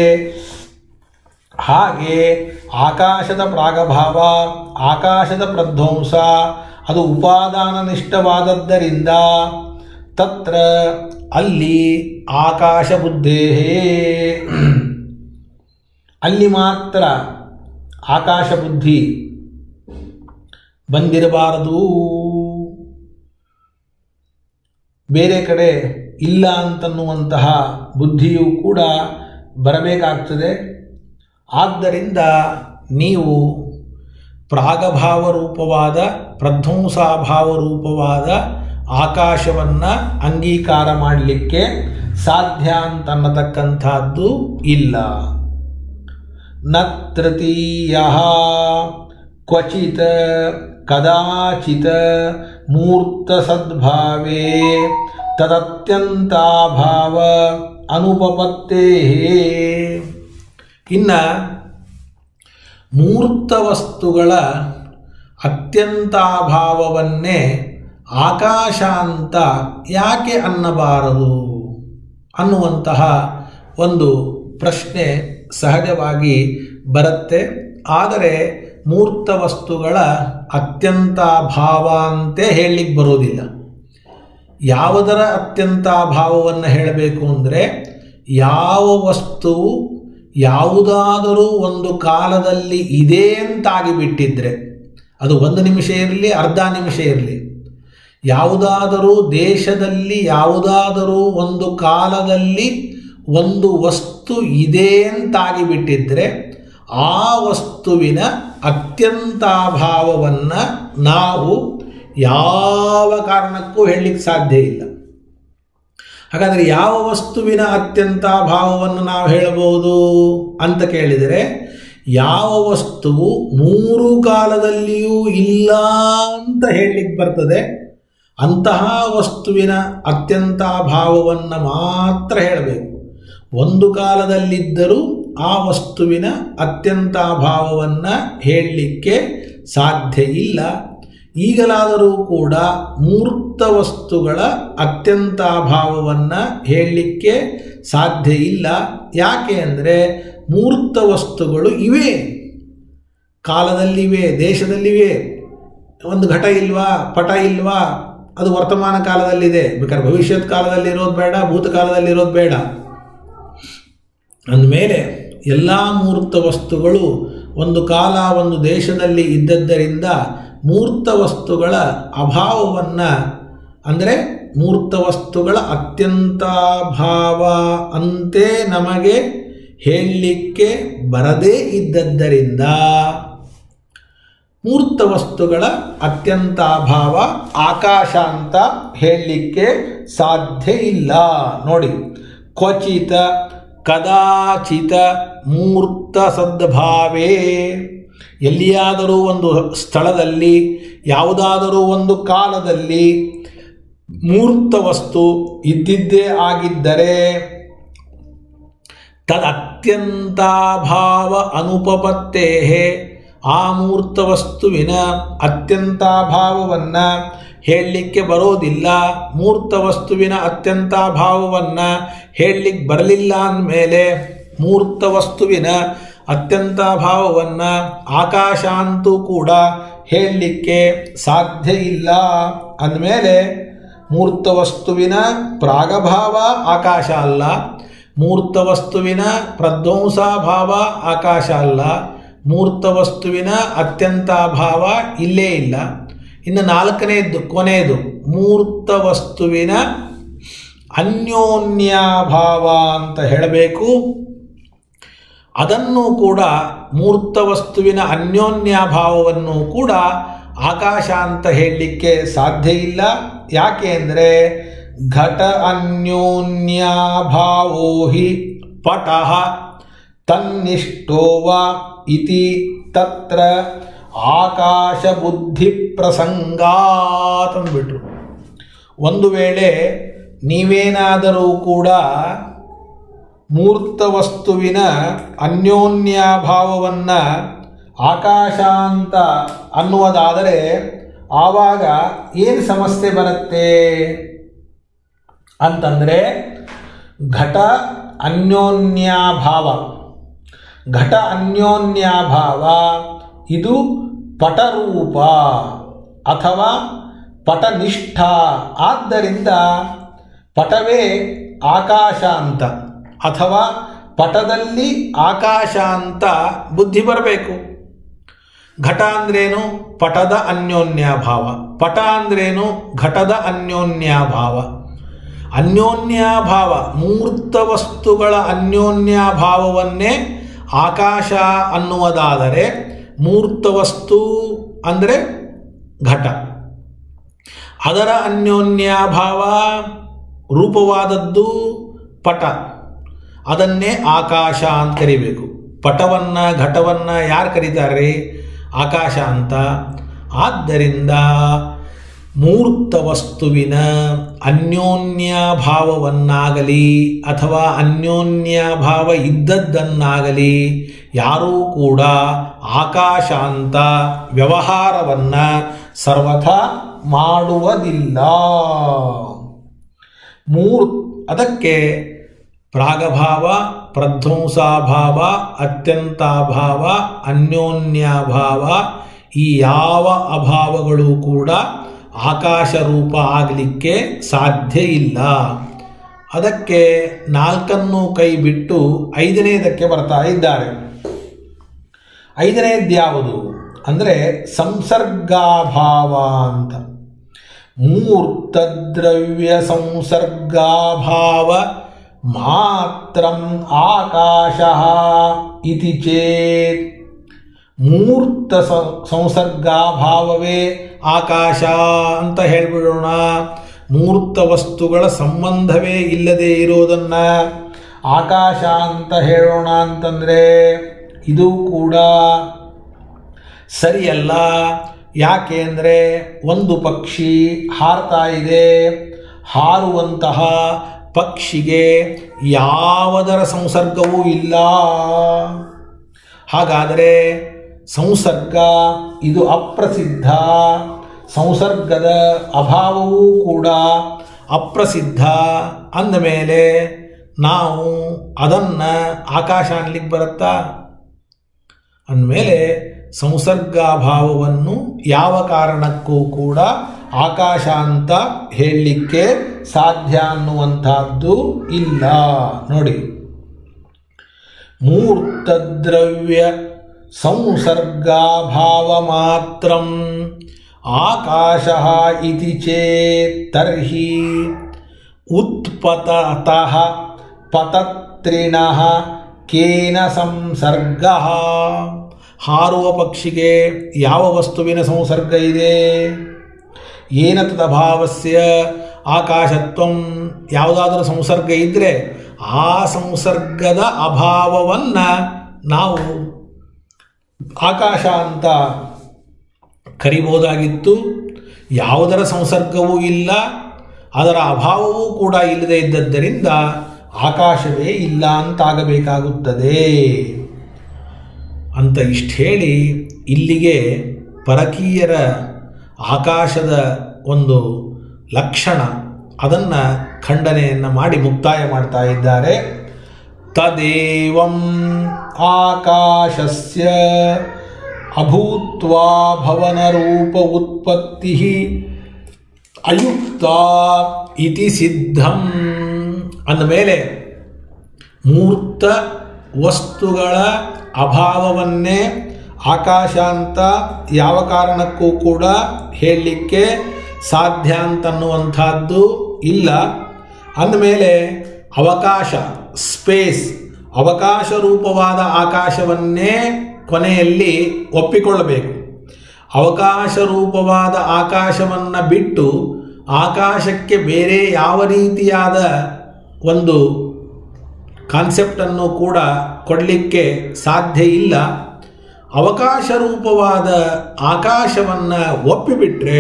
ಹಾಗೆ ಆಕಾಶದ ಪ್ರಾಗಭಾವ ಆಕಾಶದ ಪ್ರಧ್ವಂಸ ಅದು ಉಪಾದಾನನಿಷ್ಠವಾದದ್ದರಿಂದ ತತ್ರ ಅಲ್ಲಿ ಆಕಾಶ ಬುದ್ಧೇ ಅಲ್ಲಿ ಮಾತ್ರ ಆಕಾಶ ಬುದ್ಧಿ ಬಂದಿರಬಾರದು ಬೇರೆ ಕಡೆ ಇಲ್ಲ ಅಂತನ್ನುವಂತಹ ಬುದ್ಧಿಯೂ ಕೂಡ ಬರಬೇಕಾಗ್ತದೆ ಆದ್ದರಿಂದ ನೀವು ಪ್ರಾಗಭಾವ ರೂಪವಾದ ಪ್ರಧ್ವಂಸಾಭಾವ ರೂಪವಾದ ಆಕಾಶವನ್ನು ಅಂಗೀಕಾರ ಮಾಡಲಿಕ್ಕೆ ಸಾಧ್ಯ ಅಂತನ್ನತಕ್ಕಂಥದ್ದು ಇಲ್ಲ ನ ತೃತೀಯ ಕ್ವಚಿತ್ ಕದಾಚಿತ್ ಮೂರ್ತ ಸದ್ಭಾವೇ ತದತ್ಯಂತಾಭಾವ ಅನುಪಪತ್ತೇ ಇನ್ನು ಮೂರ್ತ ವಸ್ತುಗಳ ಅತ್ಯಂತಾಭಾವವನ್ನೇ ಆಕಾಶ ಅಂತ ಯಾಕೆ ಅನ್ನಬಾರದು ಅನ್ನುವಂತಹ ಒಂದು ಪ್ರಶ್ನೆ ಸಹಜವಾಗಿ ಬರುತ್ತೆ ಆದರೆ ಮೂರ್ತ ವಸ್ತುಗಳ ಅತ್ಯಂತಾಭಾವ ಅಂತೆ ಹೇಳಲಿಕ್ಕೆ ಬರೋದಿಲ್ಲ ಯಾವುದರ ಅತ್ಯಂತಾಭಾವವನ್ನು ಹೇಳಬೇಕು ಅಂದರೆ ಯಾವ ವಸ್ತುವು ಯಾವುದಾದರೂ ಒಂದು ಕಾಲದಲ್ಲಿ ಇದೆ ಅಂತಾಗಿ ಬಿಟ್ಟಿದ್ರೆ ಅದು ಒಂದು ನಿಮಿಷ ಇರಲಿ ಅರ್ಧ ನಿಮಿಷ ಇರಲಿ ಯಾವುದಾದರೂ ದೇಶದಲ್ಲಿ ಯಾವುದಾದರೂ ಒಂದು ಕಾಲದಲ್ಲಿ ಒಂದು ವಸ್ತು ಇದೆ ಅಂತಾಗಿ ಬಿಟ್ಟಿದ್ರೆ ಆ ವಸ್ತುವಿನ ಅತ್ಯಂತಾಭಾವವನ್ನು ನಾವು ಯಾವ ಕಾರಣಕ್ಕೂ ಹೇಳಲಿಕ್ಕೆ ಸಾಧ್ಯ ಇಲ್ಲ ಹಾಗಾದರೆ ಯಾವ ವಸ್ತುವಿನ ಅತ್ಯಂತಾಭಾವವನ್ನು ನಾವು ಹೇಳಬಹುದು ಅಂತ ಕೇಳಿದರೆ ಯಾವ ವಸ್ತುವು ಮೂರು ಕಾಲದಲ್ಲಿಯೂ ಇಲ್ಲ ಅಂತ ಹೇಳಲಿಕ್ಕೆ ಬರ್ತದೆ ಅಂತಹ ವಸ್ತುವಿನ ಅತ್ಯಂತಾಭಾವವನ್ನು ಮಾತ್ರ ಹೇಳಬೇಕು ಒಂದು ಕಾಲದಲ್ಲಿದ್ದರೂ ಆ ವಸ್ತುವಿನ ಅತ್ಯಂತಾಭಾವವನ್ನು ಹೇಳಲಿಕ್ಕೆ ಸಾಧ್ಯ ಇಲ್ಲ ಈಗಲಾದರೂ ಕೂಡ ಮೂರ್ತ ವಸ್ತುಗಳ ಅತ್ಯಂತಾಭಾವವನ್ನು ಹೇಳಲಿಕ್ಕೆ ಸಾಧ್ಯ ಇಲ್ಲ ಯಾಕೆ ಅಂದರೆ ಮೂರ್ತ ವಸ್ತುಗಳು ಇವೆ ಕಾಲದಲ್ಲಿವೆ ದೇಶದಲ್ಲಿವೆ ಒಂದು ಘಟ ಇಲ್ವಾ ಪಟ ಇಲ್ವಾ ಅದು ವರ್ತಮಾನ ಕಾಲದಲ್ಲಿದೆ ಬೇಕಾದ್ರೆ ಭವಿಷ್ಯತ್ ಕಾಲದಲ್ಲಿ ಇರೋದು ಬೇಡ ಭೂತಕಾಲದಲ್ಲಿ ಇರೋದು ಬೇಡ ಅಂದಮೇಲೆ ಎಲ್ಲ ಮೂರ್ತ ವಸ್ತುಗಳು ಒಂದು ಕಾಲ ಒಂದು ದೇಶದಲ್ಲಿ ಇದ್ದದ್ದರಿಂದ ಮೂರ್ತ ವಸ್ತುಗಳ ಅಭಾವವನ್ನು ಅಂದರೆ ಮೂರ್ತ ವಸ್ತುಗಳ ಅತ್ಯಂತಾಭಾವ ಅಂತೆ ನಮಗೆ ಹೇಳಲಿಕ್ಕೆ ಬರದೇ ಇದ್ದದ್ದರಿಂದ ಮೂರ್ತ ವಸ್ತುಗಳ ಅತ್ಯಂತಾಭಾವ ಆಕಾಶ ಅಂತ ಹೇಳಲಿಕ್ಕೆ ಸಾಧ್ಯ ಇಲ್ಲ ನೋಡಿ ಕ್ವಚಿತ ಕದಾಚಿತ ಮೂರ್ತ ಸದ್ಭಾವೇ ಎಲ್ಲಿಯಾದರೂ ಒಂದು ಸ್ಥಳದಲ್ಲಿ ಯಾವುದಾದರೂ ಒಂದು ಕಾಲದಲ್ಲಿ ಮೂರ್ತ ವಸ್ತು ಇದ್ದಿದ್ದೇ ಆಗಿದ್ದರೆ ತದತ್ಯಂತಾಭಾವ ಅನುಪಪತ್ತೇ ಆ ಮೂರ್ತ ವಸ್ತುವಿನ ಅತ್ಯಂತಾಭಾವವನ್ನು ಹೇಳಲಿಕ್ಕೆ ಬರೋದಿಲ್ಲ ಮೂರ್ತ ವಸ್ತುವಿನ ಅತ್ಯಂತಾಭಾವವನ್ನು ಹೇಳಲಿಕ್ಕೆ ಬರಲಿಲ್ಲ ಅಂದಮೇಲೆ ಮೂರ್ತ ವಸ್ತುವಿನ ಅತ್ಯಂತಾಭಾವವನ್ನು ಆಕಾಶ ಅಂತೂ ಕೂಡ ಹೇಳಲಿಕ್ಕೆ ಸಾಧ್ಯ ಇಲ್ಲ ಅಂದಮೇಲೆ ಮೂರ್ತ ವಸ್ತುವಿನ ಪ್ರಾಗಭಾವ ಆಕಾಶ ಅಲ್ಲ ಮೂರ್ತ ವಸ್ತುವಿನ ಪ್ರಧ್ವಂಸಾಭಾವ ಆಕಾಶ ಅಲ್ಲ ಮೂರ್ತ ವಸ್ತುವಿನ ಅತ್ಯಂತಾಭಾವ ಇಲ್ಲೇ ಇಲ್ಲ ಇನ್ನು ನಾಲ್ಕನೇದ್ದು ಕೊನೆಯದು ಮೂರ್ತ ವಸ್ತುವಿನ ಅನ್ಯೋನ್ಯಾಭಾವ ಅಂತ ಹೇಳಬೇಕು ಅದನ್ನು ಕೂಡ ಮೂರ್ತ ವಸ್ತುವಿನ ಅನ್ಯೋನ್ಯಾಭಾವವನ್ನು ಕೂಡ ಆಕಾಶ ಅಂತ ಹೇಳಲಿಕ್ಕೆ ಸಾಧ್ಯ ಇಲ್ಲ ಯಾಕೆ ಅಂದರೆ ಘಟ ಅನ್ಯೋನ್ಯಾಭಾವೋ ಹಿ ಪಟಃ ತನ್ನಿಷ್ಠೋವ ಇತಿ ತತ್ರ ಆಕಾಶ ಬುದ್ಧಿ ಪ್ರಸಂಗಾತ್ ಅಂದ್ಬಿಟ್ರು ಒಂದು ವೇಳೆ ನೀವೇನಾದರೂ ಕೂಡ ಮೂರ್ತ ವಸ್ತುವಿನ ಅನ್ಯೋನ್ಯಾಭಾವವನ್ನು ಆಕಾಶ ಅಂತ ಅನ್ನುವುದಾದರೆ ಆವಾಗ ಏನು ಸಮಸ್ಯೆ ಬರುತ್ತೆ ಅಂತಂದರೆ ಘಟ ಅನ್ಯೋನ್ಯಾಭಾವ ಘಟ ಅನ್ಯೋನ್ಯಾಭಾವ ಇದು ಪಟರೂಪ ಅಥವಾ ಪಟನಿಷ್ಠ ಆದ್ದರಿಂದ ಪಟವೇ ಆಕಾಶ ಅಂತ ಅಥವಾ ಪಟದಲ್ಲಿ ಆಕಾಶ ಅಂತ ಬುದ್ಧಿ ಬರಬೇಕು ಘಟ ಅಂದ್ರೇನು ಪಟದ ಅನ್ಯೋನ್ಯಾಭಾವ ಪಟ ಅಂದ್ರೇನು ಘಟದ ಅನ್ಯೋನ್ಯಾಭಾವ ಅನ್ಯೋನ್ಯಾಭಾವ ಮೂರ್ತ ವಸ್ತುಗಳ ಅನ್ಯೋನ್ಯಾಭಾವವನ್ನೇ ಆಕಾಶ ಅನ್ನುವುದಾದರೆ ಮೂರ್ತ ವಸ್ತು ಅಂದರೆ ಘಟ ಅದರ ಅನ್ಯೋನ್ಯಾಭಾವ ರೂಪವಾದದ್ದು ಪಟ ಅದನ್ನೇ ಆಕಾಶ ಅಂತ ಕರಿಬೇಕು ಪಟವನ್ನು ಘಟವನ್ನು ಯಾರು ಕರೀತಾರೆ ಆಕಾಶ ಅಂತ ಆದ್ದರಿಂದ ಮೂರ್ತ ವಸ್ತುವಿನ ಅನ್ಯೋನ್ಯಭಾವವನ್ನಾಗಲಿ ಅಥವಾ ಅನ್ಯೋನ್ಯಭಾವ ಇದ್ದದ್ದನ್ನಾಗಲಿ ಯಾರೂ ಕೂಡ ಆಕಾಶ ಅಂತ ವ್ಯವಹಾರವನ್ನು ಸರ್ವಥಾ ಮಾಡುವುದಿಲ್ಲ ಮೂರ್ ಅದಕ್ಕೆ ಪ್ರಾಗಭಾವ ಪ್ರಧ್ವಂಸಾಭಾವ ಅತ್ಯಂತಾಭಾವ ಅನ್ಯೋನ್ಯಾಭಾವ ಈ ಯಾವ ಅಭಾವಗಳು ಕೂಡ ಆಕಾಶ ರೂಪ ಆಗಲಿಕ್ಕೆ ಸಾಧ್ಯ ಇಲ್ಲ ಅದಕ್ಕೆ ನಾಲ್ಕನ್ನು ಕೈ ಬಿಟ್ಟು ಐದನೇದಕ್ಕೆ ಬರ್ತಾ ಇದ್ದಾರೆ ಐದನೇದ್ಯಾವುದು ಅಂದರೆ ಸಂಸರ್ಗಾಭಾವ ಅಂತ ಮೂರ್ತದ್ರವ್ಯ ಸಂಸರ್ಗಾಭಾವ ಮಾತ್ರಂ ಆಕಾಶ ಇತಿ ಚೇತ್ ಮೂರ್ತ ಸಂಸರ್ಗಾಭಾವವೇ ಆಕಾಶ ಅಂತ ಹೇಳಿಬಿಡೋಣ ಮೂರ್ತ ವಸ್ತುಗಳ ಸಂಬಂಧವೇ ಇಲ್ಲದೆ ಇರೋದನ್ನು ಆಕಾಶ ಅಂತ ಹೇಳೋಣ ಅಂತಂದರೆ ಇದು ಕೂಡ ಸರಿಯಲ್ಲ ಯಾಕೆ ಅಂದರೆ ಒಂದು ಪಕ್ಷಿ ಹಾರ್ತಾ ಇದೆ ಹಾರುವಂತಹ ಪಕ್ಷಿಗೆ ಯಾವುದರ ಸಂಸರ್ಗವೂ ಇಲ್ಲ ಹಾಗಾದರೆ ಸಂಸರ್ಗ ಇದು ಅಪ್ರಸಿದ್ಧ ಸಂಸರ್ಗದ ಅಭಾವವೂ ಕೂಡ ಅಪ್ರಸಿದ್ಧ ಅಂದಮೇಲೆ ನಾವು ಅದನ್ನು ಆಕಾಶ ಅನ್ಲಿಕ್ಕೆ ಬರುತ್ತಾ ಅಂದಮೇಲೆ ಸಂಸರ್ಗಾಭಾವವನ್ನು ಯಾವ ಕಾರಣಕ್ಕೂ ಕೂಡ ಆಕಾಶ ಅಂತ ಹೇಳಲಿಕ್ಕೆ ಸಾಧ್ಯ ಅನ್ನುವಂಥದ್ದು ಇಲ್ಲ ನೋಡಿ ಮೂರ್ತದ್ರವ್ಯ ಸಂಸರ್ಗಾಭಾವ ಮಾತ್ರ ಆಕಾಶ ಇತಿ ಚೇತ್ ತರ್ಹಿ ಉತ್ಪತತಃ ಪತತ್ರಿಣಃ ಕೇನ ಸಂಸರ್ಗ ಹಾರುವ ಪಕ್ಷಿಗೆ ಯಾವ ವಸ್ತುವಿನ ಸಂಸರ್ಗ ಇದೆ ಏನ ತದಭಾವಸ್ಯ ಆಕಾಶತ್ವಂ ಯಾವುದಾದರೂ ಸಂಸರ್ಗ ಇದ್ದರೆ ಆ ಸಂಸರ್ಗದ ಅಭಾವವನ್ನು ನಾವು ಆಕಾಶ ಅಂತ ಕರಿಬೋದಾಗಿತ್ತು ಯಾವುದರ ಸಂಸರ್ಗವೂ ಇಲ್ಲ ಅದರ ಅಭಾವವೂ ಕೂಡ ಇಲ್ಲದೆ ಇದ್ದದ್ದರಿಂದ ಆಕಾಶವೇ ಇಲ್ಲ ಅಂತಾಗಬೇಕಾಗುತ್ತದೆ ಅಂತ ಇಷ್ಟು ಹೇಳಿ ಇಲ್ಲಿಗೆ ಪರಕೀಯರ ಆಕಾಶದ ಒಂದು ಲಕ್ಷಣ ಅದನ್ನು ಖಂಡನೆಯನ್ನು ಮಾಡಿ ಮುಕ್ತಾಯ ಮಾಡ್ತಾ ಇದ್ದಾರೆ ತದೇವಂ ಆಕಾಶಸ್ಯ ಅಭೂತ್ವಾ ಭವನರೂಪ ಉತ್ಪತ್ತಿ ಅಯುಕ್ತ ಇತಿ ಸಿದ್ಧಂ ಅಂದಮೇಲೆ ಮೂರ್ತ ವಸ್ತುಗಳ ಅಭಾವವನ್ನೇ ಆಕಾಶ ಅಂತ ಯಾವ ಕಾರಣಕ್ಕೂ ಕೂಡ ಹೇಳಲಿಕ್ಕೆ ಸಾಧ್ಯ ಅಂತನ್ನುವಂಥದ್ದು ಇಲ್ಲ ಅಂದಮೇಲೆ ಅವಕಾಶ ಸ್ಪೇಸ್ ಅವಕಾಶ ರೂಪವಾದ ಆಕಾಶವನ್ನೇ ಕೊನೆಯಲ್ಲಿ ಒಪ್ಪಿಕೊಳ್ಳಬೇಕು ಅವಕಾಶ ರೂಪವಾದ ಆಕಾಶವನ್ನು ಬಿಟ್ಟು ಆಕಾಶಕ್ಕೆ ಬೇರೆ ಯಾವ ರೀತಿಯಾದ ಒಂದು ಕಾನ್ಸೆಪ್ಟನ್ನು ಕೂಡ ಕೊಡಲಿಕ್ಕೆ ಸಾಧ್ಯ ಇಲ್ಲ ಅವಕಾಶ ರೂಪವಾದ ಆಕಾಶವನ್ನು ಒಪ್ಪಿಬಿಟ್ರೆ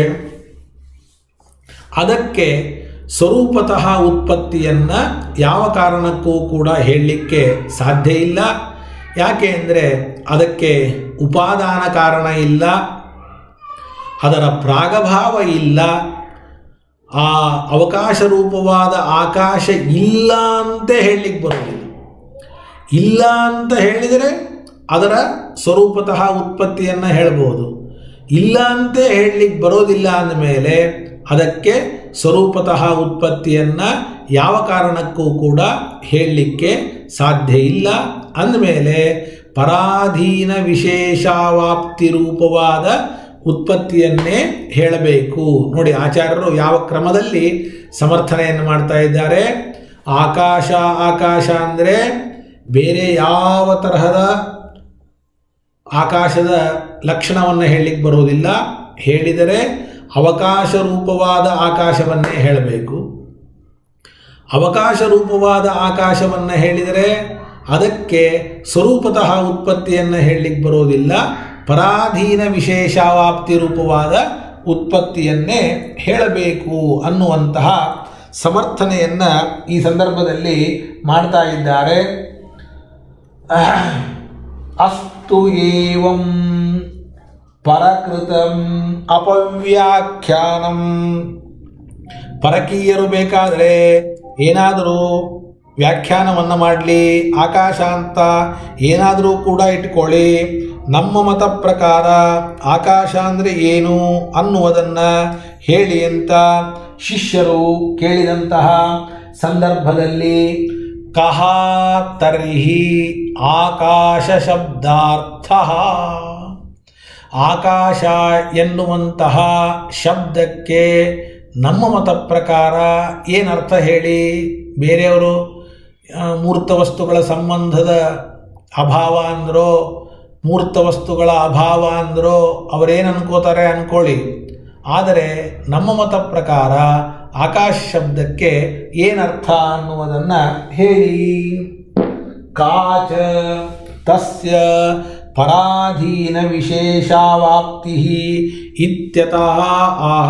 ಅದಕ್ಕೆ ಸ್ವರೂಪತಃ ಉತ್ಪತ್ತಿಯನ್ನು ಯಾವ ಕಾರಣಕ್ಕೂ ಕೂಡ ಹೇಳಲಿಕ್ಕೆ ಸಾಧ್ಯ ಇಲ್ಲ ಯಾಕೆ ಅಂದರೆ ಅದಕ್ಕೆ ಉಪಾದಾನ ಕಾರಣ ಇಲ್ಲ ಅದರ ಪ್ರಾಗಭಾವ ಇಲ್ಲ ಆ ಅವಕಾಶ ರೂಪವಾದ ಆಕಾಶ ಇಲ್ಲ ಅಂತ ಹೇಳಲಿಕ್ಕೆ ಬರೋದಿಲ್ಲ ಇಲ್ಲ ಅಂತ ಹೇಳಿದರೆ ಅದರ ಸ್ವರೂಪತಃ ಉತ್ಪತ್ತಿಯನ್ನು ಹೇಳ್ಬೋದು ಇಲ್ಲ ಅಂತ ಹೇಳಲಿಕ್ಕೆ ಬರೋದಿಲ್ಲ ಅಂದಮೇಲೆ ಅದಕ್ಕೆ ಸ್ವರೂಪತಃ ಉತ್ಪತ್ತಿಯನ್ನು ಯಾವ ಕಾರಣಕ್ಕೂ ಕೂಡ ಹೇಳಲಿಕ್ಕೆ ಸಾಧ್ಯ ಇಲ್ಲ ಅಂದಮೇಲೆ ಪರಾಧೀನ ವಿಶೇಷಾವಾಪ್ತಿ ರೂಪವಾದ ಉತ್ಪತ್ತಿಯನ್ನೇ ಹೇಳಬೇಕು ನೋಡಿ ಆಚಾರ್ಯರು ಯಾವ ಕ್ರಮದಲ್ಲಿ ಸಮರ್ಥನೆಯನ್ನು ಮಾಡ್ತಾ ಇದ್ದಾರೆ ಆಕಾಶ ಆಕಾಶ ಅಂದರೆ ಬೇರೆ ಯಾವ ತರಹದ ಆಕಾಶದ ಲಕ್ಷಣವನ್ನು ಹೇಳಲಿಕ್ಕೆ ಬರುವುದಿಲ್ಲ ಹೇಳಿದರೆ ಅವಕಾಶ ರೂಪವಾದ ಆಕಾಶವನ್ನೇ ಹೇಳಬೇಕು ಅವಕಾಶ ರೂಪವಾದ ಆಕಾಶವನ್ನು ಹೇಳಿದರೆ ಅದಕ್ಕೆ ಸ್ವರೂಪತಃ ಉತ್ಪತ್ತಿಯನ್ನು ಹೇಳಲಿಕ್ಕೆ ಬರೋದಿಲ್ಲ ಪರಾಧೀನ ವಿಶೇಷಾವಾಪ್ತಿ ರೂಪವಾದ ಉತ್ಪತ್ತಿಯನ್ನೇ ಹೇಳಬೇಕು ಅನ್ನುವಂತಹ ಸಮರ್ಥನೆಯನ್ನು ಈ ಸಂದರ್ಭದಲ್ಲಿ ಮಾಡ್ತಾ ಇದ್ದಾರೆ ಅಸ್ತು ಏವಂ ಪರಕೃತಂ ಅಪವ್ಯಾಖ್ಯಾನಂ ಪರಕೀಯರು ಬೇಕಾದರೆ ಏನಾದರೂ ವ್ಯಾಖ್ಯಾನವನ್ನು ಮಾಡಲಿ ಆಕಾಶ ಅಂತ ಏನಾದರೂ ಕೂಡ ಇಟ್ಕೊಳ್ಳಿ ನಮ್ಮ ಮತ ಪ್ರಕಾರ ಆಕಾಶ ಅಂದರೆ ಏನು ಅನ್ನುವುದನ್ನು ಹೇಳಿ ಅಂತ ಶಿಷ್ಯರು ಕೇಳಿದಂತಹ ಸಂದರ್ಭದಲ್ಲಿ ಕಹ ತರ್ಹಿ ಆಕಾಶ ಶಬ್ದಾರ್ಥ ಆಕಾಶ ಎನ್ನುವಂತಹ ಶಬ್ದಕ್ಕೆ ನಮ್ಮ ಮತ ಪ್ರಕಾರ ಏನರ್ಥ ಹೇಳಿ ಬೇರೆಯವರು ಆ, ಮೂರ್ತ ವಸ್ತುಗಳ ಸಂಬಂಧದ ಅಭಾವ ಅಂದ್ರೋ ಮೂರ್ತ ವಸ್ತುಗಳ ಅಭಾವ ಅಂದ್ರೋ ಅವರೇನು ಅನ್ಕೋತಾರೆ ಅನ್ಕೊಳ್ಳಿ ಆದರೆ ನಮ್ಮ ಮತ ಪ್ರಕಾರ ಆಕಾಶ ಶಬ್ದಕ್ಕೆ ಏನರ್ಥ ಅನ್ನುವುದನ್ನು ಹೇಳಿ ಕಾಚ ತಸ್ಯ ಪರಾಧೀನ ವಿಶೇಷಾವಾಪ್ತಿ ಇತ್ಯತಃ ಆಹ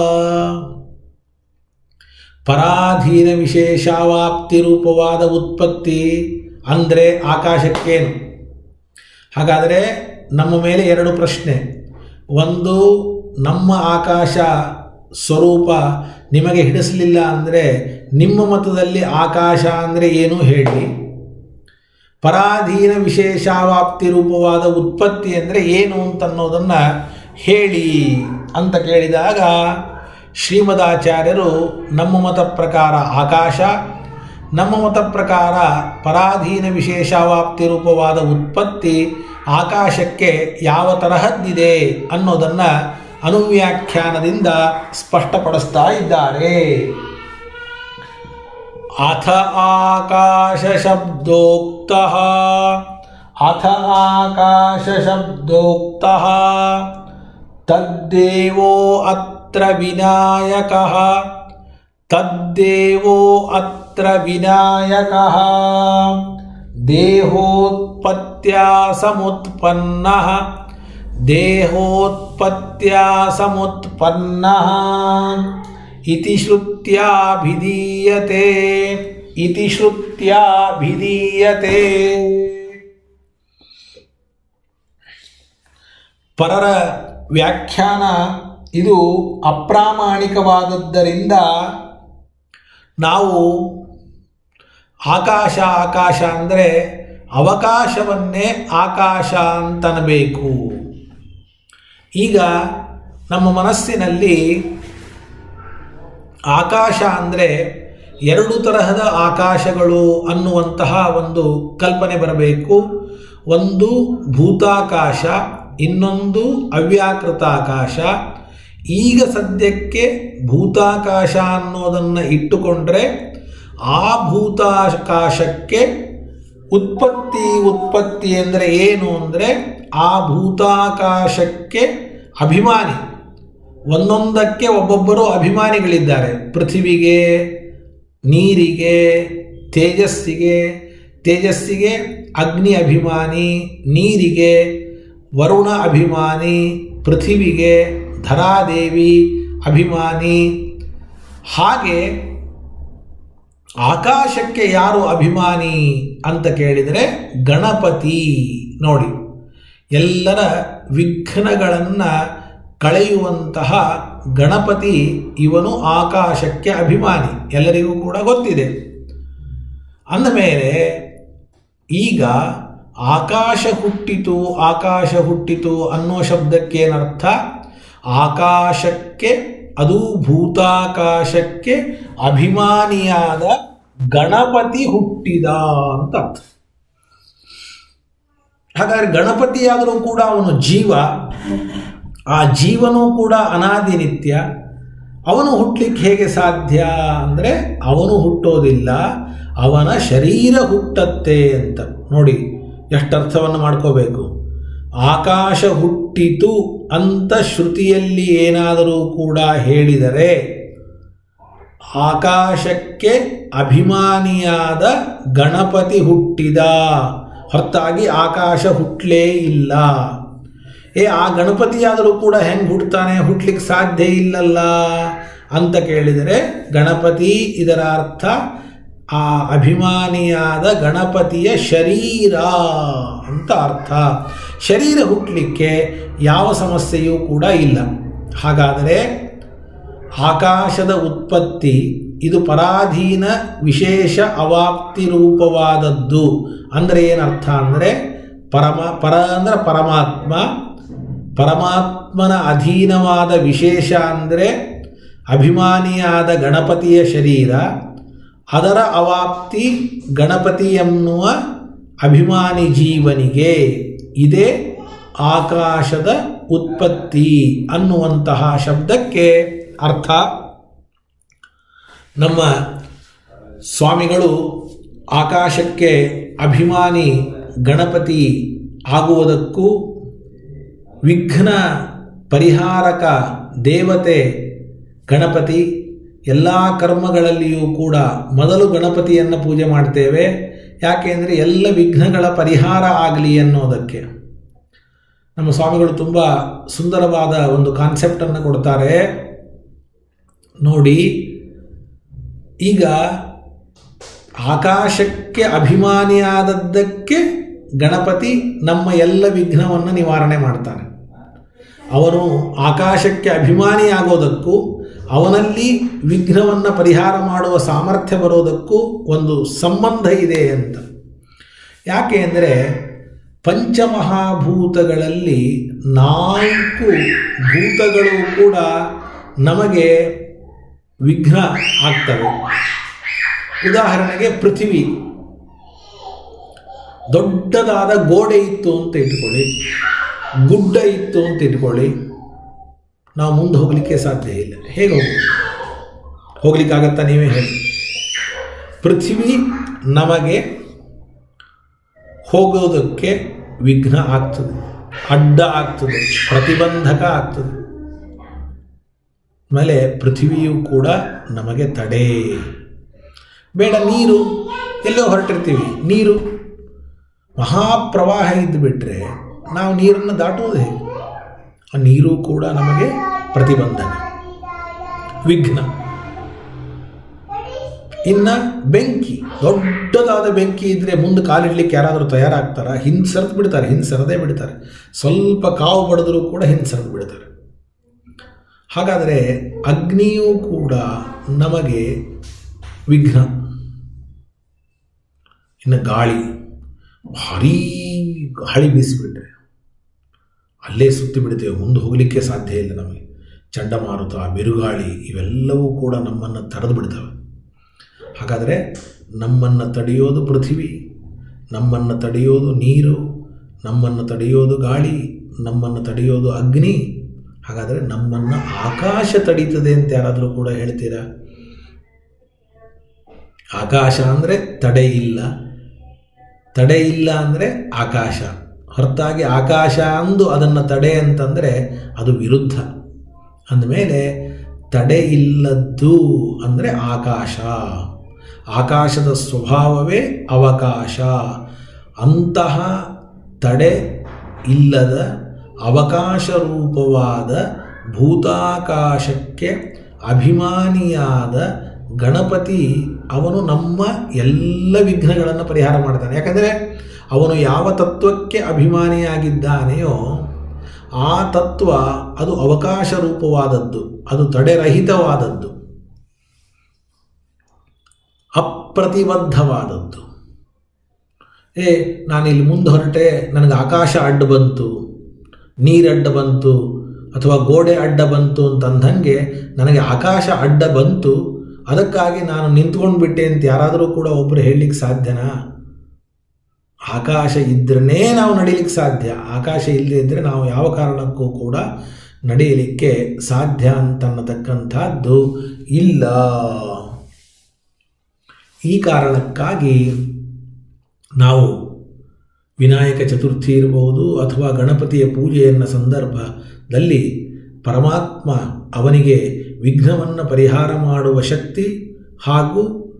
ಪರಾಧೀನ ವಿಶೇಷಾವಾಪ್ತಿ ರೂಪವಾದ ಉತ್ಪತ್ತಿ ಅಂದರೆ ಆಕಾಶಕ್ಕೇನು ಹಾಗಾದರೆ ನಮ್ಮ ಮೇಲೆ ಎರಡು ಪ್ರಶ್ನೆ ಒಂದು ನಮ್ಮ ಆಕಾಶ ಸ್ವರೂಪ ನಿಮಗೆ ಹಿಡಿಸಲಿಲ್ಲ ಅಂದರೆ ನಿಮ್ಮ ಮತದಲ್ಲಿ ಆಕಾಶ ಅಂದರೆ ಏನು ಹೇಳಿ ಪರಾಧೀನ ವಿಶೇಷಾವಾಪ್ತಿ ರೂಪವಾದ ಉತ್ಪತ್ತಿ ಅಂದರೆ ಏನು ಅಂತನ್ನೋದನ್ನು ಹೇಳಿ ಅಂತ ಕೇಳಿದಾಗ ಶ್ರೀಮದಾಚಾರ್ಯರು ನಮ್ಮ ಮತ ಪ್ರಕಾರ ಆಕಾಶ ನಮ್ಮ ಮತ ಪ್ರಕಾರ ಪರಾಧೀನ ವಿಶೇಷಾವಾಪ್ತಿ ರೂಪವಾದ ಉತ್ಪತ್ತಿ ಆಕಾಶಕ್ಕೆ ಯಾವ ತರಹದ್ದಿದೆ ಅನ್ನೋದನ್ನು ಅನುವ್ಯಾಖ್ಯಾನದಿಂದ ಸ್ಪಷ್ಟಪಡಿಸ್ತಾ ಇದ್ದಾರೆ ಅಥ ಆಕಾಶಶಬ್ದೋಕ್ತಃ ಅಥ ಆಕಾಶಶಬ್ದೋಕ್ತಃ ತದ್ದೇವೋ ಅತ್ರ ವಿನಾಯಕಃ ತದ್ದೇವೋ ಅತ್ರ ವಿನಾಯಕಃ ದೇಹೋತ್ಪತ್ತ್ಯಾ ಸಮುತ್ಪನ್ನಃ ದೇಹೋತ್ಪತ್ತ್ಯಾ ಸಮುತ್ಪನ್ನಃ ಇತಿ ಶ್ರುತ್ಯಾಭಿಧೀಯತೆ ಇತಿ ಶ್ರುತ್ಯಾಭಿಧೀಯತೆ ಪರರ ವ್ಯಾಖ್ಯಾನ ಇದು ಅಪ್ರಾಮಾಣಿಕವಾದದ್ದರಿಂದ ನಾವು ಆಕಾಶ ಆಕಾಶ ಅಂದರೆ ಅವಕಾಶವನ್ನೇ ಆಕಾಶ ಅಂತನಬೇಕು ಈಗ ನಮ್ಮ ಮನಸ್ಸಿನಲ್ಲಿ ಆಕಾಶ ಅಂದರೆ ಎರಡು ತರಹದ ಆಕಾಶಗಳು ಅನ್ನುವಂತಹ ಒಂದು ಕಲ್ಪನೆ ಬರಬೇಕು ಒಂದು ಭೂತಾಕಾಶ ಇನ್ನೊಂದು ಅವ್ಯಾಕೃತ ಆಕಾಶ ಈಗ ಸದ್ಯಕ್ಕೆ ಭೂತಾಕಾಶ ಅನ್ನೋದನ್ನು ಇಟ್ಟುಕೊಂಡ್ರೆ ಆ ಭೂತಾಕಾಶಕ್ಕೆ ಉತ್ಪತ್ತಿ ಉತ್ಪತ್ತಿ ಅಂದರೆ ಏನು ಅಂದರೆ ಆ ಭೂತಾಕಾಶಕ್ಕೆ ಅಭಿಮಾನಿ ಒಂದೊಂದಕ್ಕೆ ಒಬ್ಬೊಬ್ಬರು ಅಭಿಮಾನಿಗಳಿದ್ದಾರೆ ಪೃಥ್ವಿಗೆ ನೀರಿಗೆ ತೇಜಸ್ಸಿಗೆ ತೇಜಸ್ಸಿಗೆ ಅಗ್ನಿ ಅಭಿಮಾನಿ ನೀರಿಗೆ ವರುಣ ಅಭಿಮಾನಿ ಪೃಥಿವಿಗೆ ಧರಾದೇವಿ ಅಭಿಮಾನಿ ಹಾಗೆ ಆಕಾಶಕ್ಕೆ ಯಾರು ಅಭಿಮಾನಿ ಅಂತ ಕೇಳಿದರೆ ಗಣಪತಿ ನೋಡಿ ಎಲ್ಲರ ವಿಘ್ನಗಳನ್ನು ಕಳೆಯುವಂತಹ ಗಣಪತಿ ಇವನು ಆಕಾಶಕ್ಕೆ ಅಭಿಮಾನಿ ಎಲ್ಲರಿಗೂ ಕೂಡ ಗೊತ್ತಿದೆ ಅಂದಮೇಲೆ ಈಗ ಆಕಾಶ ಹುಟ್ಟಿತು ಆಕಾಶ ಹುಟ್ಟಿತು ಅನ್ನೋ ಶಬ್ದಕ್ಕೇನರ್ಥ ಆಕಾಶಕ್ಕೆ ಅದು ಭೂತಾಕಾಶಕ್ಕೆ ಅಭಿಮಾನಿಯಾದ ಗಣಪತಿ ಹುಟ್ಟಿದ ಅಂತ ಅರ್ಥ ಹಾಗಾದ್ರೆ ಗಣಪತಿಯಾದರೂ ಕೂಡ ಅವನು ಜೀವ ಆ ಜೀವನೂ ಕೂಡ ಅನಾದಿ ನಿತ್ಯ ಅವನು ಹುಟ್ಟಲಿಕ್ಕೆ ಹೇಗೆ ಸಾಧ್ಯ ಅಂದರೆ ಅವನು ಹುಟ್ಟೋದಿಲ್ಲ ಅವನ ಶರೀರ ಹುಟ್ಟತ್ತೆ ಅಂತ ನೋಡಿ ಎಷ್ಟು ಅರ್ಥವನ್ನು ಮಾಡ್ಕೋಬೇಕು ಆಕಾಶ ಹುಟ್ಟಿತು ಅಂತ ಶ್ರುತಿಯಲ್ಲಿ ಏನಾದರೂ ಕೂಡ ಹೇಳಿದರೆ ಆಕಾಶಕ್ಕೆ ಅಭಿಮಾನಿಯಾದ ಗಣಪತಿ ಹುಟ್ಟಿದ ಹೊರತಾಗಿ ಆಕಾಶ ಹುಟ್ಟಲೇ ಇಲ್ಲ ಏ ಆ ಗಣಪತಿಯಾದರೂ ಕೂಡ ಹೆಂಗೆ ಹುಟ್ಟುತ್ತಾನೆ ಹುಟ್ಟಲಿಕ್ಕೆ ಸಾಧ್ಯ ಇಲ್ಲಲ್ಲ ಅಂತ ಕೇಳಿದರೆ ಗಣಪತಿ ಇದರ ಅರ್ಥ ಆ ಅಭಿಮಾನಿಯಾದ ಗಣಪತಿಯ ಶರೀರ ಅಂತ ಅರ್ಥ ಶರೀರ ಹುಟ್ಟಲಿಕ್ಕೆ ಯಾವ ಸಮಸ್ಯೆಯೂ ಕೂಡ ಇಲ್ಲ ಹಾಗಾದರೆ ಆಕಾಶದ ಉತ್ಪತ್ತಿ ಇದು ಪರಾಧೀನ ವಿಶೇಷ ಅವಾಪ್ತಿ ರೂಪವಾದದ್ದು ಅಂದರೆ ಏನರ್ಥ ಅಂದರೆ ಪರಮ ಪರ ಅಂದರೆ ಪರಮಾತ್ಮ ಪರಮಾತ್ಮನ ಅಧೀನವಾದ ವಿಶೇಷ ಅಂದರೆ ಅಭಿಮಾನಿಯಾದ ಗಣಪತಿಯ ಶರೀರ ಅದರ ಅವಾಪ್ತಿ ಗಣಪತಿ ಎನ್ನುವ ಅಭಿಮಾನಿ ಜೀವನಿಗೆ ಇದೇ ಆಕಾಶದ ಉತ್ಪತ್ತಿ ಅನ್ನುವಂತಹ ಶಬ್ದಕ್ಕೆ ಅರ್ಥ ನಮ್ಮ ಸ್ವಾಮಿಗಳು ಆಕಾಶಕ್ಕೆ ಅಭಿಮಾನಿ ಗಣಪತಿ ಆಗುವುದಕ್ಕೂ ವಿಘ್ನ ಪರಿಹಾರಕ ದೇವತೆ ಗಣಪತಿ ಎಲ್ಲ ಕರ್ಮಗಳಲ್ಲಿಯೂ ಕೂಡ ಮೊದಲು ಗಣಪತಿಯನ್ನು ಪೂಜೆ ಮಾಡ್ತೇವೆ ಯಾಕೆಂದರೆ ಎಲ್ಲ ವಿಘ್ನಗಳ ಪರಿಹಾರ ಆಗಲಿ ಅನ್ನೋದಕ್ಕೆ ನಮ್ಮ ಸ್ವಾಮಿಗಳು ತುಂಬ ಸುಂದರವಾದ ಒಂದು ಕಾನ್ಸೆಪ್ಟನ್ನು ಕೊಡ್ತಾರೆ ನೋಡಿ ಈಗ ಆಕಾಶಕ್ಕೆ ಅಭಿಮಾನಿಯಾದದ್ದಕ್ಕೆ ಗಣಪತಿ ನಮ್ಮ ಎಲ್ಲ ವಿಘ್ನವನ್ನು ನಿವಾರಣೆ ಮಾಡ್ತಾನೆ ಅವನು ಆಕಾಶಕ್ಕೆ ಅಭಿಮಾನಿಯಾಗೋದಕ್ಕೂ ಅವನಲ್ಲಿ ವಿಘ್ನವನ್ನು ಪರಿಹಾರ ಮಾಡುವ ಸಾಮರ್ಥ್ಯ ಬರೋದಕ್ಕೂ ಒಂದು ಸಂಬಂಧ ಇದೆ ಅಂತ ಯಾಕೆ ಅಂದರೆ ಪಂಚಮಹಾಭೂತಗಳಲ್ಲಿ ನಾಲ್ಕು ಭೂತಗಳು ಕೂಡ ನಮಗೆ ವಿಘ್ನ ಆಗ್ತವೆ ಉದಾಹರಣೆಗೆ ಪೃಥ್ವಿ ದೊಡ್ಡದಾದ ಗೋಡೆ ಇತ್ತು ಅಂತ ಇಟ್ಕೊಳ್ಳಿ ಗುಡ್ಡ ಇತ್ತು ಅಂತ ಇಟ್ಕೊಳ್ಳಿ ನಾವು ಮುಂದೆ ಹೋಗಲಿಕ್ಕೆ ಸಾಧ್ಯ ಇಲ್ಲ ಹೇಗೆ ಹೋಗಿ ಹೋಗ್ಲಿಕ್ಕಾಗತ್ತಾ ನೀವೇ ಹೇಳಿ ಪೃಥ್ವಿ ನಮಗೆ ಹೋಗೋದಕ್ಕೆ ವಿಘ್ನ ಆಗ್ತದೆ ಅಡ್ಡ ಆಗ್ತದೆ ಪ್ರತಿಬಂಧಕ ಆಗ್ತದೆ ಆಮೇಲೆ ಪೃಥ್ವಿಯು ಕೂಡ ನಮಗೆ ತಡೆ ಬೇಡ ನೀರು ಎಲ್ಲೋ ಹೊರಟಿರ್ತೀವಿ ನೀರು ಮಹಾಪ್ರವಾಹ ಇದ್ದು ಬಿಟ್ಟರೆ ನಾವು ನೀರನ್ನು ದಾಟುವುದು ಹೇಗೆ ಆ ನೀರು ಕೂಡ ನಮಗೆ ಪ್ರತಿಬಂಧಕ ವಿಘ್ನ ಇನ್ನು ಬೆಂಕಿ ದೊಡ್ಡದಾದ ಬೆಂಕಿ ಇದ್ದರೆ ಮುಂದೆ ಕಾಲಿಡ್ಲಿಕ್ಕೆ ಯಾರಾದರೂ ತಯಾರಾಗ್ತಾರ ಹಿಂದೆ ಸರಿದು ಬಿಡ್ತಾರೆ ಹಿಂದೆ ಸರದೇ ಬಿಡ್ತಾರೆ ಸ್ವಲ್ಪ ಕಾವು ಬಡಿದ್ರೂ ಕೂಡ ಹಿಂದೆ ಸರಿದು ಬಿಡ್ತಾರೆ ಹಾಗಾದರೆ ಅಗ್ನಿಯೂ ಕೂಡ ನಮಗೆ ವಿಘ್ನ ಇನ್ನು ಗಾಳಿ ಭಾರೀ ಗಾಳಿ ಬೀಸಿಬಿಟ್ರೆ ಅಲ್ಲೇ ಸುತ್ತಿ ಬಿಡ್ತೇವೆ ಮುಂದೆ ಹೋಗಲಿಕ್ಕೆ ಸಾಧ್ಯ ಇಲ್ಲ ನಮಗೆ ಚಂಡಮಾರುತ ಬಿರುಗಾಳಿ ಇವೆಲ್ಲವೂ ಕೂಡ ನಮ್ಮನ್ನು ತಡೆದು ಬಿಡ್ತವೆ ಹಾಗಾದರೆ ನಮ್ಮನ್ನು ತಡೆಯೋದು ಪೃಥ್ವಿ ನಮ್ಮನ್ನು ತಡೆಯೋದು ನೀರು ನಮ್ಮನ್ನು ತಡೆಯೋದು ಗಾಳಿ ನಮ್ಮನ್ನು ತಡೆಯೋದು ಅಗ್ನಿ ಹಾಗಾದರೆ ನಮ್ಮನ್ನು ಆಕಾಶ ತಡೀತದೆ ಅಂತ ಯಾರಾದರೂ ಕೂಡ ಹೇಳ್ತೀರಾ ಆಕಾಶ ಅಂದರೆ ತಡೆ ಇಲ್ಲ ತಡೆ ಇಲ್ಲ ಅಂದರೆ ಆಕಾಶ ಹೊರತಾಗಿ ಆಕಾಶ ಅಂದು ಅದನ್ನು ತಡೆ ಅಂತಂದರೆ ಅದು ವಿರುದ್ಧ ಅಂದಮೇಲೆ ತಡೆ ಇಲ್ಲದ್ದು ಅಂದರೆ ಆಕಾಶ ಆಕಾಶದ ಸ್ವಭಾವವೇ ಅವಕಾಶ ಅಂತಹ ತಡೆ ಇಲ್ಲದ ಅವಕಾಶ ರೂಪವಾದ ಭೂತಾಕಾಶಕ್ಕೆ ಅಭಿಮಾನಿಯಾದ ಗಣಪತಿ ಅವನು ನಮ್ಮ ಎಲ್ಲ ವಿಘ್ನಗಳನ್ನು ಪರಿಹಾರ ಮಾಡ್ತಾನೆ ಯಾಕಂದರೆ ಅವನು ಯಾವ ತತ್ವಕ್ಕೆ ಅಭಿಮಾನಿಯಾಗಿದ್ದಾನೆಯೋ ಆ ತತ್ವ ಅದು ಅವಕಾಶ ರೂಪವಾದದ್ದು ಅದು ತಡೆರಹಿತವಾದದ್ದು ಅಪ್ರತಿಬದ್ಧವಾದದ್ದು ಏ ನಾನಿಲ್ಲಿ ಮುಂದೆ ಹೊರಟೆ ನನಗೆ ಆಕಾಶ ಅಡ್ಡ ಬಂತು ನೀರಡ್ಡ ಬಂತು ಅಥವಾ ಗೋಡೆ ಅಡ್ಡ ಬಂತು ಅಂತಂದಂಗೆ ನನಗೆ ಆಕಾಶ ಅಡ್ಡ ಬಂತು ಅದಕ್ಕಾಗಿ ನಾನು ನಿಂತ್ಕೊಂಡು ಬಿಟ್ಟೆ ಅಂತ ಯಾರಾದರೂ ಕೂಡ ಒಬ್ಬರು ಹೇಳಲಿಕ್ಕೆ ಸಾಧ್ಯನಾ ಆಕಾಶ ಇದ್ರೇ ನಾವು ನಡೀಲಿಕ್ಕೆ ಸಾಧ್ಯ ಆಕಾಶ ಇಲ್ಲದೇ ಇದ್ದರೆ ನಾವು ಯಾವ ಕಾರಣಕ್ಕೂ ಕೂಡ ನಡೆಯಲಿಕ್ಕೆ ಸಾಧ್ಯ ಅಂತನ್ನತಕ್ಕಂಥದ್ದು ಇಲ್ಲ ಈ ಕಾರಣಕ್ಕಾಗಿ ನಾವು ವಿನಾಯಕ ಚತುರ್ಥಿ ಇರಬಹುದು ಅಥವಾ ಗಣಪತಿಯ ಪೂಜೆಯನ್ನು ಸಂದರ್ಭದಲ್ಲಿ ಪರಮಾತ್ಮ ಅವನಿಗೆ ವಿಘ್ನವನ್ನು ಪರಿಹಾರ ಮಾಡುವ ಶಕ್ತಿ ಹಾಗೂ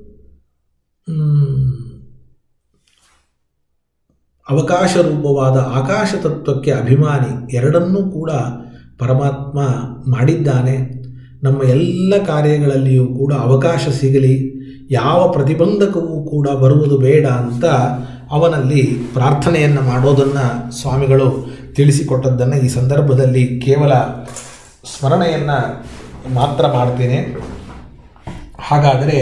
ಅವಕಾಶ ರೂಪವಾದ ಆಕಾಶ ತತ್ವಕ್ಕೆ ಅಭಿಮಾನಿ ಎರಡನ್ನೂ ಕೂಡ ಪರಮಾತ್ಮ ಮಾಡಿದ್ದಾನೆ ನಮ್ಮ ಎಲ್ಲ ಕಾರ್ಯಗಳಲ್ಲಿಯೂ ಕೂಡ ಅವಕಾಶ ಸಿಗಲಿ ಯಾವ ಪ್ರತಿಬಂಧಕವೂ ಕೂಡ ಬರುವುದು ಬೇಡ ಅಂತ ಅವನಲ್ಲಿ ಪ್ರಾರ್ಥನೆಯನ್ನು ಮಾಡೋದನ್ನು ಸ್ವಾಮಿಗಳು ತಿಳಿಸಿಕೊಟ್ಟದ್ದನ್ನು ಈ ಸಂದರ್ಭದಲ್ಲಿ ಕೇವಲ ಸ್ಮರಣೆಯನ್ನು ಮಾತ್ರ ಮಾಡ್ತೇನೆ ಹಾಗಾದರೆ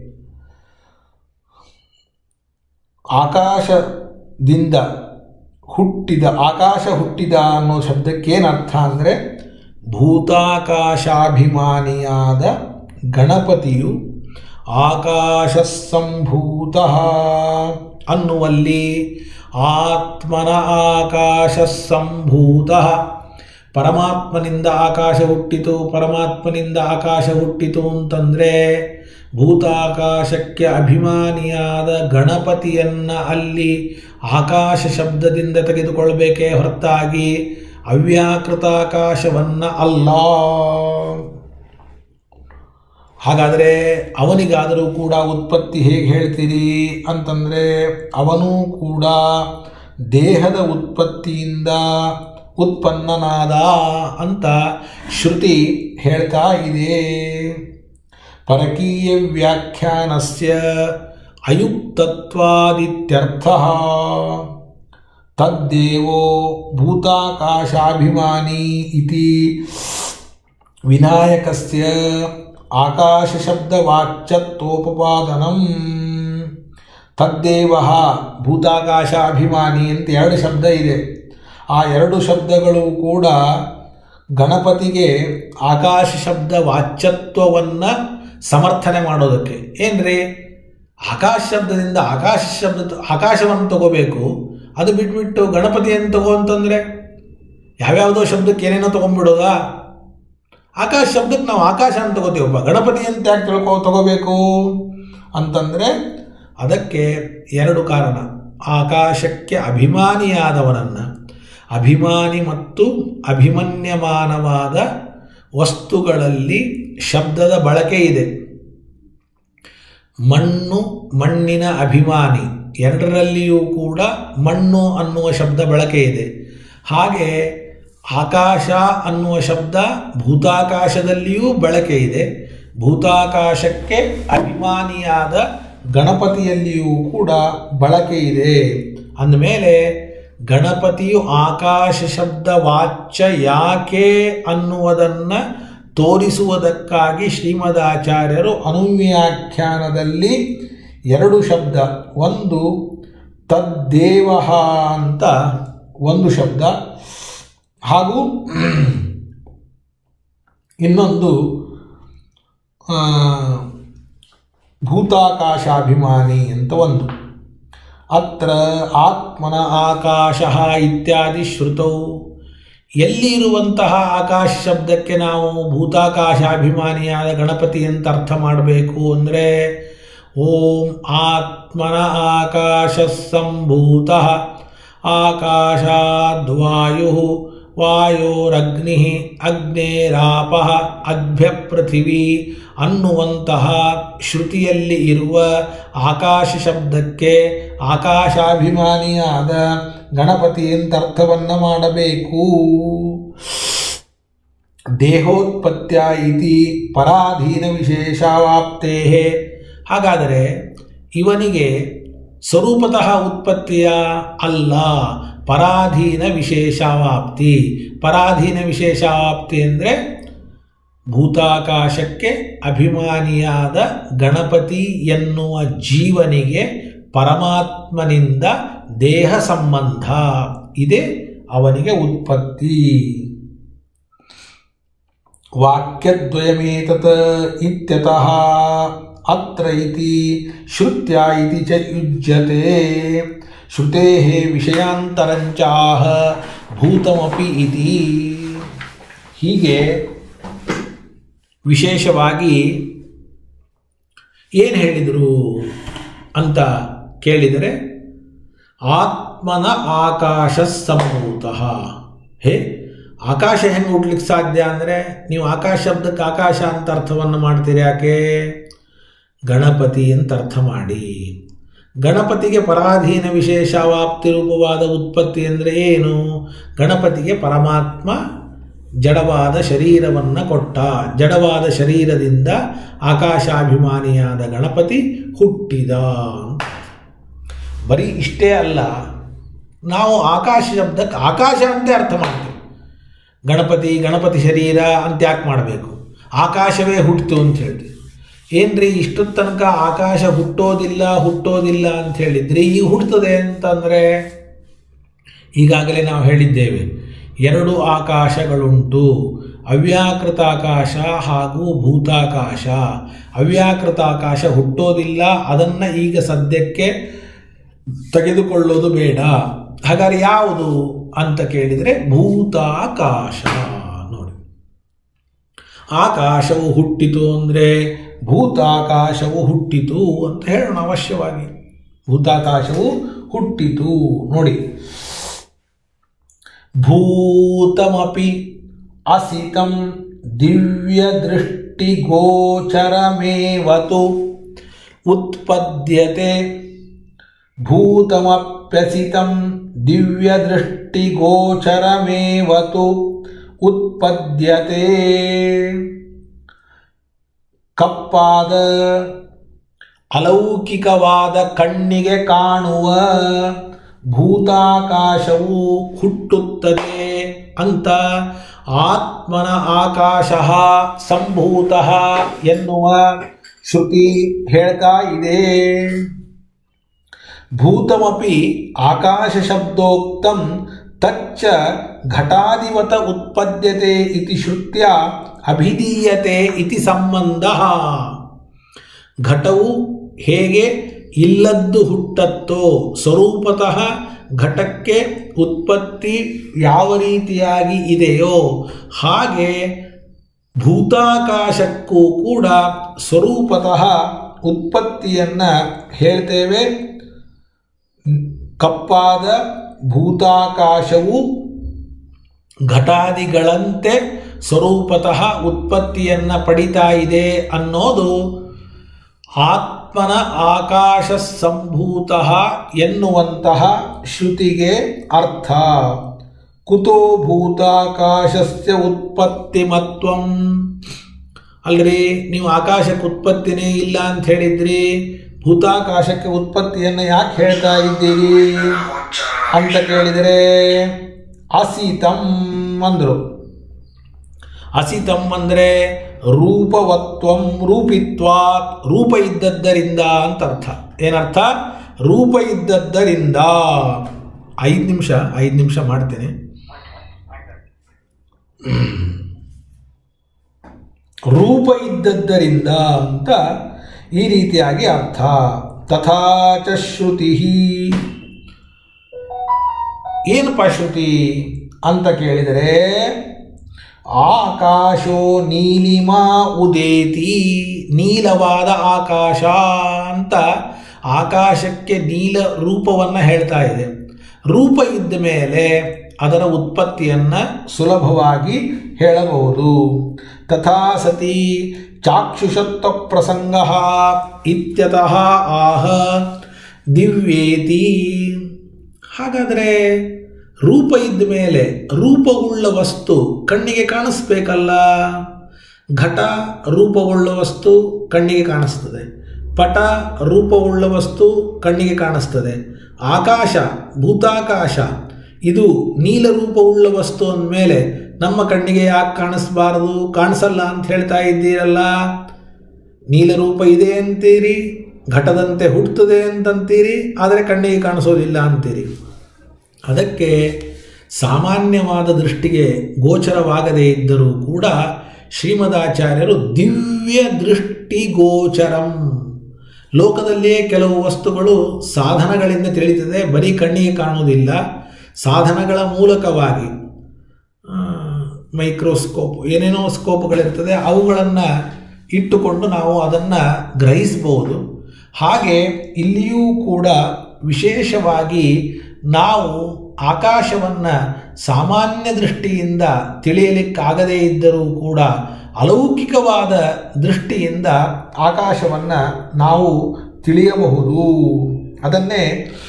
ಆಕಾಶದಿಂದ ಹುಟ್ಟಿದ ಆಕಾಶ ಹುಟ್ಟಿದ ಅನ್ನೋ ಶಬ್ದಕ್ಕೇನರ್ಥ ಅಂದರೆ ಭೂತಾಕಾಶಾಭಿಮಾನಿಯಾದ ಗಣಪತಿಯು ಆಕಾಶ ಸಂಭೂತ ಅನ್ನುವಲ್ಲಿ ಆತ್ಮನ ಆಕಾಶ ಸಂಭೂತ ಪರಮಾತ್ಮನಿಂದ ಆಕಾಶ ಹುಟ್ಟಿತು ಪರಮಾತ್ಮನಿಂದ ಆಕಾಶ ಹುಟ್ಟಿತು ಅಂತಂದರೆ ಭೂತಾಕಾಶಕ್ಕೆ ಅಭಿಮಾನಿಯಾದ ಗಣಪತಿಯನ್ನ ಅಲ್ಲಿ ಆಕಾಶ ಶಬ್ದದಿಂದ ತೆಗೆದುಕೊಳ್ಬೇಕೇ ಹೊರತಾಗಿ ಅವ್ಯಾಕೃತಾಕಾಶವನ್ನ ಅಲ್ಲ ಹಾಗಾದರೆ ಅವನಿಗಾದರೂ ಕೂಡ ಉತ್ಪತ್ತಿ ಹೇಗೆ ಹೇಳ್ತೀರಿ ಅಂತಂದರೆ ಅವನೂ ಕೂಡ ದೇಹದ ಉತ್ಪತ್ತಿಯಿಂದ ಉತ್ಪನ್ನನಾದ ಅಂತ ಶ್ರುತಿ ಹೇಳ್ತಾ ಇದೆ ಪರಕೀಯ ವ್ಯಾಖ್ಯಾನಸ್ಯ ಅಯುಕ್ತತ್ವಾದಿತ್ಯರ್ಥ ತದ್ದೇವೋ ಭೂತಾಕಾಶಾಭಿಮಾನಿ ಇತಿ ವಿನಾಯಕಸ್ಯ ಆಕಾಶಶಬ್ದವಾಚ್ಯತ್ವೋಪಪಾದನಂ ತದ್ದೇವ ಭೂತಾಕಾಶಾಭಿಮಾನಿ ಅಂತ ಎರಡು ಶಬ್ದ ಇದೆ ಆ ಎರಡು ಶಬ್ದಗಳು ಕೂಡ ಗಣಪತಿಗೆ ಆಕಾಶ ಶಬ್ದ ವಾಚ್ಯತ್ವವನ್ನು ಸಮರ್ಥನೆ ಮಾಡೋದಕ್ಕೆ ಏನ್ರಿ ಆಕಾಶ ಶಬ್ದದಿಂದ ಆಕಾಶ ಶಬ್ದ ಆಕಾಶವನ್ನು ತಗೋಬೇಕು ಅದು ಬಿಟ್ಬಿಟ್ಟು ಗಣಪತಿಯನ್ನು ತಗೋ ಅಂತಂದರೆ ಯಾವ್ಯಾವುದೋ ಶಬ್ದಕ್ಕೆ ಏನೇನೋ ತೊಗೊಂಡ್ಬಿಡೋದಾ ಆಕಾಶ ಶಬ್ದಕ್ಕೆ ನಾವು ಆಕಾಶ ಅಂತ ತಗೋತೀವಪ್ಪ ಗಣಪತಿ ಅಂತ ಯಾಕೆ ತಿಳ್ಕೊ ತಗೋಬೇಕು ಅಂತಂದರೆ ಅದಕ್ಕೆ ಎರಡು ಕಾರಣ ಆಕಾಶಕ್ಕೆ ಅಭಿಮಾನಿಯಾದವನನ್ನು ಅಭಿಮಾನಿ ಮತ್ತು ಅಭಿಮನ್ಯಮಾನವಾದ ವಸ್ತುಗಳಲ್ಲಿ ಶಬ್ದದ ಬಳಕೆ ಇದೆ ಮಣ್ಣು ಮಣ್ಣಿನ ಅಭಿಮಾನಿ ಎರಡರಲ್ಲಿಯೂ ಕೂಡ ಮಣ್ಣು ಅನ್ನುವ ಶಬ್ದ ಬಳಕೆ ಇದೆ ಹಾಗೆ ಆಕಾಶ ಅನ್ನುವ ಶಬ್ದ ಭೂತಾಕಾಶದಲ್ಲಿಯೂ ಬಳಕೆ ಇದೆ ಭೂತಾಕಾಶಕ್ಕೆ ಅಭಿಮಾನಿಯಾದ ಗಣಪತಿಯಲ್ಲಿಯೂ ಕೂಡ ಬಳಕೆ ಇದೆ ಅಂದಮೇಲೆ ಗಣಪತಿಯು ಆಕಾಶ ಶಬ್ದ ವಾಚ್ಯ ಯಾಕೆ ಅನ್ನುವುದನ್ನು ತೋರಿಸುವುದಕ್ಕಾಗಿ ಶ್ರೀಮದಾಚಾರ್ಯರು ಅನುವ್ಯಾಖ್ಯಾನದಲ್ಲಿ ಎರಡು ಶಬ್ದ ಒಂದು ತದ್ದೇವ ಅಂತ ಒಂದು ಶಬ್ದ ಹಾಗೂ ಇನ್ನೊಂದು ಆ, ಭೂತಾಕಾಶಾಭಿಮಾನಿ ಅಂತ ಒಂದು ಅತ್ರ ಆತ್ಮನ ಆಕಾಶ ಇತ್ಯಾದಿ ಶ್ರುತೌ ಎಲ್ಲಿರುವಂತಹ ಆಕಾಶ ಶಬ್ದಕ್ಕೆ ನಾವು ಭೂತಾಕಾಶಾಭಿಮಾನಿಯಾದ ಗಣಪತಿ ಅಂತ ಅರ್ಥ ಮಾಡಬೇಕು ಅಂದರೆ ಓಂ ಆತ್ಮನ ಆಕಾಶ ಸಂಭೂತ ಆಕಾಶಾದ್ವಾಯು ವಾಯೋರಗ್ನಿ ಅಗ್ನೇರಾಪ ಅಭ್ಯ ಪೃಥಿವಿ ಅನ್ನುವಂತಹ ಶ್ರುತಿಯಲ್ಲಿ ಇರುವ ಆಕಾಶ ಶಬ್ದಕ್ಕೆ ಆಕಾಶಾಭಿಮಾನಿಯಾದ ಗಣಪತಿ ಅಂತ ಅರ್ಥವನ್ನು ಮಾಡಬೇಕು ದೇಹೋತ್ಪತ್ಯ ಇತಿ ಪರಾಧೀನ ವಿಶೇಷಾವಾಪ್ತೇ ಹಾಗಾದರೆ ಇವನಿಗೆ ಸ್ವರೂಪತಃ ಉತ್ಪತ್ತಿಯ ಅಲ್ಲ ಪರಾಧೀನ ವಿಶೇಷಾವಾಪ್ತಿ ಪರಾಧೀನ ವಿಶೇಷಾವಾಪ್ತಿ ಅಂದರೆ ಭೂತಾಕಾಶಕ್ಕೆ ಅಭಿಮಾನಿಯಾದ ಗಣಪತಿ ಎನ್ನುವ ಜೀವನಿಗೆ ಪರಮಾತ್ಮನಿಂದ ದೇಹ ಸಂಬಂಧ ಇದೆ ಅವನಿಗೆ ಉತ್ಪತ್ತಿ ವಾಕ್ಯದ್ವಯಮೇತತ್ ಇತ್ಯತಃ ಅತ್ರ ಇತಿ ಶ್ರುತ್ಯ ಇತಿ ಚ ಯುಜ್ಯತೆ ಶ್ರುತೇಃ ವಿಷಯಾಂತರಂಚಾಹ ಭೂತಮಪಿ ಇತಿ ಹೀಗೆ ವಿಶೇಷವಾಗಿ ಏನು ಹೇಳಿದರು ಅಂತ ಕೇಳಿದರೆ ಆತ್ಮನ ಆಕಾಶ ಸಂಭೂತ ಹೇ ಆಕಾಶ ಹೆಂಗೆ ಹುಟ್ಲಿಕ್ಕೆ ಸಾಧ್ಯ ಅಂದರೆ ನೀವು ಆಕಾಶ ಶಬ್ದಕ್ಕೆ ಆಕಾಶ ಅಂತ ಅರ್ಥವನ್ನು ಮಾಡ್ತೀರಿ ಯಾಕೆ ಗಣಪತಿ ಅಂತ ಅರ್ಥ ಮಾಡಿ ಗಣಪತಿಗೆ ಪರಾಧೀನ ವಿಶೇಷವಾಪ್ತಿ ರೂಪವಾದ ಉತ್ಪತ್ತಿ ಅಂದರೆ ಏನು ಗಣಪತಿಗೆ ಪರಮಾತ್ಮ ಜಡವಾದ ಶರೀರವನ್ನು ಕೊಟ್ಟ ಜಡವಾದ ಶರೀರದಿಂದ ಆಕಾಶಾಭಿಮಾನಿಯಾದ ಗಣಪತಿ ಹುಟ್ಟಿದ ಬರೀ ಇಷ್ಟೇ ಅಲ್ಲ ನಾವು ಆಕಾಶ ಶಬ್ದಕ್ಕೆ ಆಕಾಶ ಅಂತೇ ಅರ್ಥ ಮಾಡ್ತೀವಿ ಗಣಪತಿ ಗಣಪತಿ ಶರೀರ ಅಂತ ಯಾಕೆ ಮಾಡಬೇಕು ಆಕಾಶವೇ ಹುಟ್ಟಿತು ಅಂತ ಹೇಳ್ತೀವಿ ಏನ್ರಿ ಇಷ್ಟೊತ್ತ ತನಕ ಆಕಾಶ ಹುಟ್ಟೋದಿಲ್ಲ ಹುಟ್ಟೋದಿಲ್ಲ ಅಂತ ಹೇಳಿದ್ರಿ ಈಗ ಹುಟ್ಟುತ್ತದೆ ಅಂತಂದರೆ ಈಗಾಗಲೇ ನಾವು ಹೇಳಿದ್ದೇವೆ ಎರಡು ಆಕಾಶಗಳುಂಟು ಅವ್ಯಾಕೃತ ಆಕಾಶ ಹಾಗೂ ಭೂತಾಕಾಶ ಅವ್ಯಾಕೃತ ಆಕಾಶ ಹುಟ್ಟೋದಿಲ್ಲ ಅದನ್ನು ಈಗ ಸದ್ಯಕ್ಕೆ ತೆಗೆದುಕೊಳ್ಳೋದು ಬೇಡ ಹಾಗಾದ್ರೆ ಯಾವುದು ಅಂತ ಕೇಳಿದರೆ ಭೂತಾಕಾಶ ನೋಡಿ ಆಕಾಶವು ಹುಟ್ಟಿತು ಅಂದರೆ ಭೂತಾಕಾಶವು ಹುಟ್ಟಿತು ಅಂತ ಹೇಳೋಣ ಅವಶ್ಯವಾಗಿ ಭೂತಾಕಾಶವು ಹುಟ್ಟಿತು ನೋಡಿ ಭೂತಮಪಿ ಅಸಿತಂ ದಿವ್ಯದೃಷ್ಟಿಗೋಚರಮೇವತು ಉತ್ಪದ್ಯತೆ ಭೂತಮಪ್ಯಸಿತಂ ದಿವ್ಯದೃಷ್ಟಿಗೋಚರಮೇವತು ಉತ್ಪದ್ಯತೆ ಕಪ್ಪಾದ ಅಲೌಕಿಕವಾದ ಕಣ್ಣಿಗೆ ಕಾಣುವ ಭೂತಾಕಾಶವು ಹುಟ್ಟುತ್ತದೆ ಅಂತ ಆತ್ಮನ ಆಕಾಶ ಸಂಭೂತ ಎನ್ನುವ ಶ್ರುತಿ ಹೇಳ್ತಾ ಇದೆ ಭೂತಮಪಿ ಆಕಾಶಶಬ್ದೋಕ್ತಂ ತಚ್ಚ ಘಟಾದಿವತ ಉತ್ಪದ್ಯತೆ ಇತಿ ಶ್ರುತ್ಯ ಅಭಿಧೀಯತೆ ಇತಿ ಸಂಬಂಧ ಘಟವು ಹೇಗೆ ಇಲ್ಲದ್ದು ಹುಟ್ಟತ್ತೋ ಸ್ವರೂಪತಃ ಘಟಕ್ಕೆ ಉತ್ಪತ್ತಿ ಯಾವ ರೀತಿಯಾಗಿ ಇದೆಯೋ ಹಾಗೆ ಭೂತಾಕಾಶಕ್ಕೂ ಕೂಡ ಸ್ವರೂಪತಃ ಉತ್ಪತ್ತಿಯನ್ನು ಹೇಳ್ತೇವೆ ಕಪ್ಪಾದ ಭೂತಾಕಾಶವು ಘಟಾದಿಗಳಂತೆ ಸ್ವರೂಪತಃ ಉತ್ಪತ್ತಿಯನ್ನು ಪಡಿತಾ ಇದೆ ಅನ್ನೋದು ಆತ್ಮನ ಆಕಾಶ ಸಂಭೂತ ಎನ್ನುವಂತಹ ಶ್ರುತಿಗೆ ಅರ್ಥ ಕುತೋ ಭೂತಾಕಾಶಸ್ಯ ಉತ್ಪತ್ತಿಮತ್ವಂ ಅಲ್ರಿ ನೀವು ಆಕಾಶಕ್ಕೆ ಉತ್ಪತ್ತಿನೇ ಇಲ್ಲ ಅಂತ ಹೇಳಿದ್ರಿ ಭೂತಾಕಾಶಕ್ಕೆ ಉತ್ಪತ್ತಿಯನ್ನು ಯಾಕೆ ಹೇಳ್ತಾ ಇದ್ದೀರಿ ಅಂತ ಕೇಳಿದರೆ ಅಸಿತಂ ಅಂದರು ಅಸಿತಂ ಅಂದರೆ ರೂಪವತ್ವಂ ರೂಪಿತ್ವಾತ್ ರೂಪ ಇದ್ದದ್ದರಿಂದ ಅಂತ ಅರ್ಥ ಏನರ್ಥ ರೂಪ ಇದ್ದದ್ದರಿಂದ ಐದು ನಿಮಿಷ ಐದು ನಿಮಿಷ ಮಾಡ್ತೇನೆ ರೂಪ ಇದ್ದದ್ದರಿಂದ ಅಂತ ಈ ರೀತಿಯಾಗಿ ಅರ್ಥ ತಥಾಚ ಶ್ರುತಿ ಏನಪ್ಪ ಶ್ರುತಿ ಅಂತ ಕೇಳಿದರೆ ಆಕಾಶೋ ನೀಲಿಮಾ ಉದೇತಿ ನೀಲವಾದ ಆಕಾಶ ಅಂತ ಆಕಾಶಕ್ಕೆ ನೀಲ ರೂಪವನ್ನು ಹೇಳ್ತಾ ಇದೆ ರೂಪ ಇದ್ದ ಮೇಲೆ ಅದರ ಉತ್ಪತ್ತಿಯನ್ನು ಸುಲಭವಾಗಿ ಹೇಳಬಹುದು ತಥಾ ಸತಿ ಚಾಕ್ಷುಷತ್ವ ಪ್ರಸಂಗ ಇತ್ಯತಃ ಆಹ ದಿವ್ಯೇತಿ ಹಾಗಾದರೆ ರೂಪ ಇದ್ದ ಮೇಲೆ ರೂಪವುಳ್ಳ ವಸ್ತು ಕಣ್ಣಿಗೆ ಕಾಣಿಸ್ಬೇಕಲ್ಲ ಘಟ ರೂಪವುಳ್ಳ ವಸ್ತು ಕಣ್ಣಿಗೆ ಕಾಣಿಸ್ತದೆ ಪಟ ರೂಪವುಳ್ಳ ವಸ್ತು ಕಣ್ಣಿಗೆ ಕಾಣಿಸ್ತದೆ ಆಕಾಶ ಭೂತಾಕಾಶ ಇದು ನೀಲ ರೂಪವುಳ್ಳ ವಸ್ತು ಅಂದಮೇಲೆ ನಮ್ಮ ಕಣ್ಣಿಗೆ ಯಾಕೆ ಕಾಣಿಸ್ಬಾರದು ಕಾಣಿಸಲ್ಲ ಅಂತ ಹೇಳ್ತಾ ಇದ್ದೀರಲ್ಲ ನೀಲ ರೂಪ ಇದೆ ಅಂತೀರಿ ಘಟದಂತೆ ಹುಟ್ಟುತ್ತದೆ ಅಂತಂತೀರಿ ಆದರೆ ಕಣ್ಣಿಗೆ ಕಾಣಿಸೋದಿಲ್ಲ ಅಂತೀರಿ ಅದಕ್ಕೆ ಸಾಮಾನ್ಯವಾದ ದೃಷ್ಟಿಗೆ ಗೋಚರವಾಗದೇ ಇದ್ದರೂ ಕೂಡ ಶ್ರೀಮದಾಚಾರ್ಯರು ದಿವ್ಯ ದೃಷ್ಟಿ ಗೋಚರಂ ಲೋಕದಲ್ಲಿಯೇ ಕೆಲವು ವಸ್ತುಗಳು ಸಾಧನಗಳಿಂದ ತಿಳಿತದೆ ಬರೀ ಕಣ್ಣಿಗೆ ಕಾಣುವುದಿಲ್ಲ ಸಾಧನಗಳ ಮೂಲಕವಾಗಿ ಮೈಕ್ರೋಸ್ಕೋಪ್ ಏನೇನೋ ಸ್ಕೋಪ್ಗಳಿರ್ತದೆ ಅವುಗಳನ್ನು ಇಟ್ಟುಕೊಂಡು ನಾವು ಅದನ್ನು ಗ್ರಹಿಸಬಹುದು ಹಾಗೆ ಇಲ್ಲಿಯೂ ಕೂಡ ವಿಶೇಷವಾಗಿ ನಾವು ಆಕಾಶವನ್ನು ಸಾಮಾನ್ಯ ದೃಷ್ಟಿಯಿಂದ ತಿಳಿಯಲಿಕ್ಕಾಗದೇ ಇದ್ದರೂ ಕೂಡ ಅಲೌಕಿಕವಾದ ದೃಷ್ಟಿಯಿಂದ ಆಕಾಶವನ್ನು ನಾವು ತಿಳಿಯಬಹುದು ಅದನ್ನೇ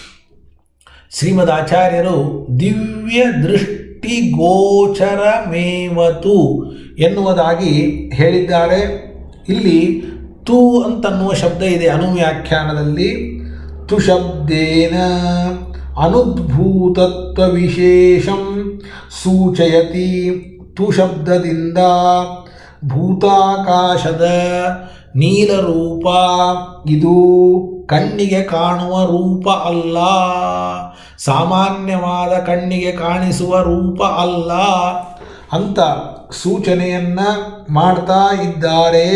ಶ್ರೀಮದ್ ಆಚಾರ್ಯರು ದಿವ್ಯ ದೃಷ್ಟಿ ಗೋಚರ ಮೇವತು ಎನ್ನುವುದಾಗಿ ಹೇಳಿದ್ದಾರೆ ಇಲ್ಲಿ ತು ಅಂತನ್ನುವ ಶಬ್ದ ಇದೆ ಅನುವ್ಯಾಖ್ಯಾನದಲ್ಲಿ ತು ಶಬ್ದೇನ ಅನುದ್ಭೂತತ್ವ ವಿಶೇಷಂ ಸೂಚಯತಿ ತು ಶಬ್ದದಿಂದ ಭೂತಾಕಾಶದ ನೀಲರೂಪ ಇದು ಕಣ್ಣಿಗೆ ಕಾಣುವ ರೂಪ ಅಲ್ಲ ಸಾಮಾನ್ಯವಾದ ಕಣ್ಣಿಗೆ ಕಾಣಿಸುವ ರೂಪ ಅಲ್ಲ ಅಂತ ಸೂಚನೆಯನ್ನ ಮಾಡ್ತಾ ಇದ್ದಾರೆ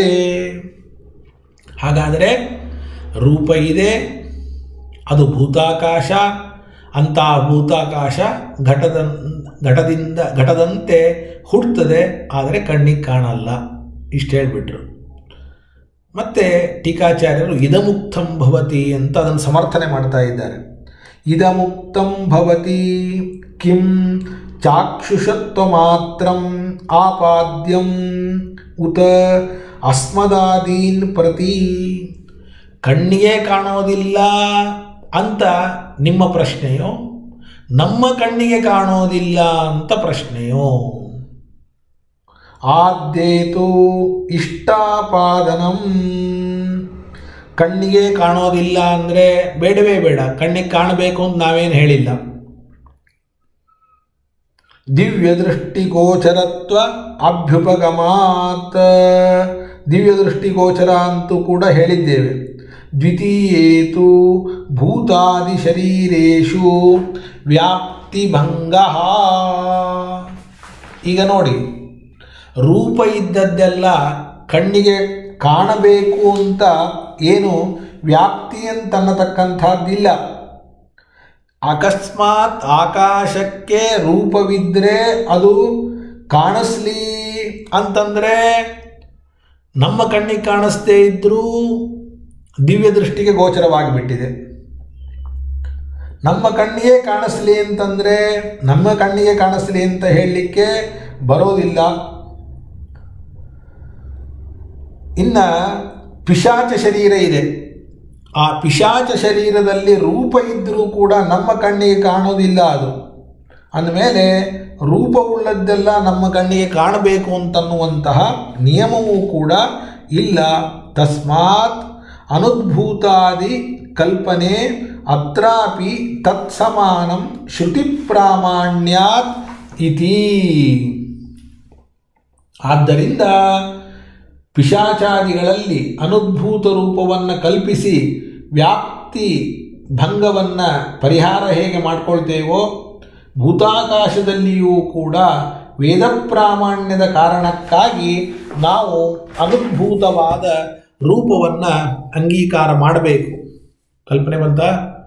ಹಾಗಾದರೆ ರೂಪ ಇದೆ ಅದು ಭೂತಾಕಾಶ ಅಂತ ಭೂತಾಕಾಶ ಘಟದ ಘಟದಿಂದ ಘಟದಂತೆ ಹುಡ್ತದೆ ಆದರೆ ಕಣ್ಣಿಗೆ ಕಾಣಲ್ಲ ಇಷ್ಟು ಹೇಳಿಬಿಟ್ರು ಮತ್ತೆ ಟೀಕಾಚಾರ್ಯರು ಇದಮುಕ್ತಂ ಭವತಿ ಅಂತ ಅದನ್ನು ಸಮರ್ಥನೆ ಮಾಡ್ತಾ ಇದ್ದಾರೆ ಇದಮುಕ್ತಂ ಭವತಿ ಕಿಂ ಚಾಕ್ಷುಷತ್ವ ಮಾತ್ರಂ ಆಪಾದ್ಯಂ ಉತ ಅಸ್ಮದಾದೀನ್ ಪ್ರತಿ ಕಣ್ಣಿಗೆ ಕಾಣೋದಿಲ್ಲ ಅಂತ ನಿಮ್ಮ ಪ್ರಶ್ನೆಯೋ ನಮ್ಮ ಕಣ್ಣಿಗೆ ಕಾಣೋದಿಲ್ಲ ಅಂತ ಪ್ರಶ್ನೆಯೋ ಆದ್ದೇತು ಇಷ್ಟಾಪಾದನಂ ಕಣ್ಣಿಗೆ ಕಾಣೋದಿಲ್ಲ ಅಂದರೆ ಬೇಡವೇ ಬೇಡ ಕಣ್ಣಿಗೆ ಕಾಣಬೇಕು ಅಂತ ನಾವೇನು ಹೇಳಿಲ್ಲ ದಿವ್ಯ ದೃಷ್ಟಿಗೋಚರತ್ವ ಅಭ್ಯುಪಗಮಾತ್ ದಿವ್ಯ ದೃಷ್ಟಿಗೋಚರ ಅಂತೂ ಕೂಡ ಹೇಳಿದ್ದೇವೆ ದ್ವಿತೀಯೇತು ಭೂತಾದಿಶರೀರೇಷು ವ್ಯಾಪ್ತಿಭಂಗ ಈಗ ನೋಡಿ ರೂಪ ಇದ್ದದ್ದೆಲ್ಲ ಕಣ್ಣಿಗೆ ಕಾಣಬೇಕು ಅಂತ ಏನು ವ್ಯಾಪ್ತಿ ಅಂತನ್ನತಕ್ಕಂಥದ್ದಿಲ್ಲ ಅಕಸ್ಮಾತ್ ಆಕಾಶಕ್ಕೆ ರೂಪವಿದ್ದರೆ ಅದು ಕಾಣಿಸ್ಲಿ ಅಂತಂದರೆ ನಮ್ಮ ಕಣ್ಣಿಗೆ ಕಾಣಿಸ್ದೇ ಇದ್ದರೂ ದಿವ್ಯ ದೃಷ್ಟಿಗೆ ಗೋಚರವಾಗಿಬಿಟ್ಟಿದೆ ನಮ್ಮ ಕಣ್ಣಿಗೆ ಕಾಣಿಸ್ಲಿ ಅಂತಂದರೆ ನಮ್ಮ ಕಣ್ಣಿಗೆ ಕಾಣಿಸ್ಲಿ ಅಂತ ಹೇಳಲಿಕ್ಕೆ ಬರೋದಿಲ್ಲ ಇನ್ನು ಪಿಶಾಚ ಶರೀರ ಇದೆ ಆ ಪಿಶಾಚ ಶರೀರದಲ್ಲಿ ರೂಪ ಇದ್ದರೂ ಕೂಡ ನಮ್ಮ ಕಣ್ಣಿಗೆ ಕಾಣೋದಿಲ್ಲ ಅದು ಅಂದಮೇಲೆ ರೂಪವುಳ್ಳದ್ದೆಲ್ಲ ನಮ್ಮ ಕಣ್ಣಿಗೆ ಕಾಣಬೇಕು ಅಂತನ್ನುವಂತಹ ನಿಯಮವೂ ಕೂಡ ಇಲ್ಲ ತಸ್ಮಾತ್ ಅನುದ್ಭೂತಾದಿ ಕಲ್ಪನೆ ಅತ್ರಾಪಿ ತತ್ಸಮಾನಂ ಶ್ರುತಿ ಪ್ರಾಮಾಣ್ಯಾತ್ ಇತಿ ಆದ್ದರಿಂದ ಪಿಶಾಚಾದಿಗಳಲ್ಲಿ ಅನುದ್ಭೂತ ರೂಪವನ್ನು ಕಲ್ಪಿಸಿ ವ್ಯಾಪ್ತಿ ಭಂಗವನ್ನು ಪರಿಹಾರ ಹೇಗೆ ಮಾಡ್ಕೊಳ್ತೇವೋ ಭೂತಾಕಾಶದಲ್ಲಿಯೂ ಕೂಡ ವೇದ ಪ್ರಾಮಾಣ್ಯದ ಕಾರಣಕ್ಕಾಗಿ ನಾವು ಅನುದ್ಭೂತವಾದ ರೂಪವನ್ನು ಅಂಗೀಕಾರ ಮಾಡಬೇಕು ಕಲ್ಪನೆ ಬಂತ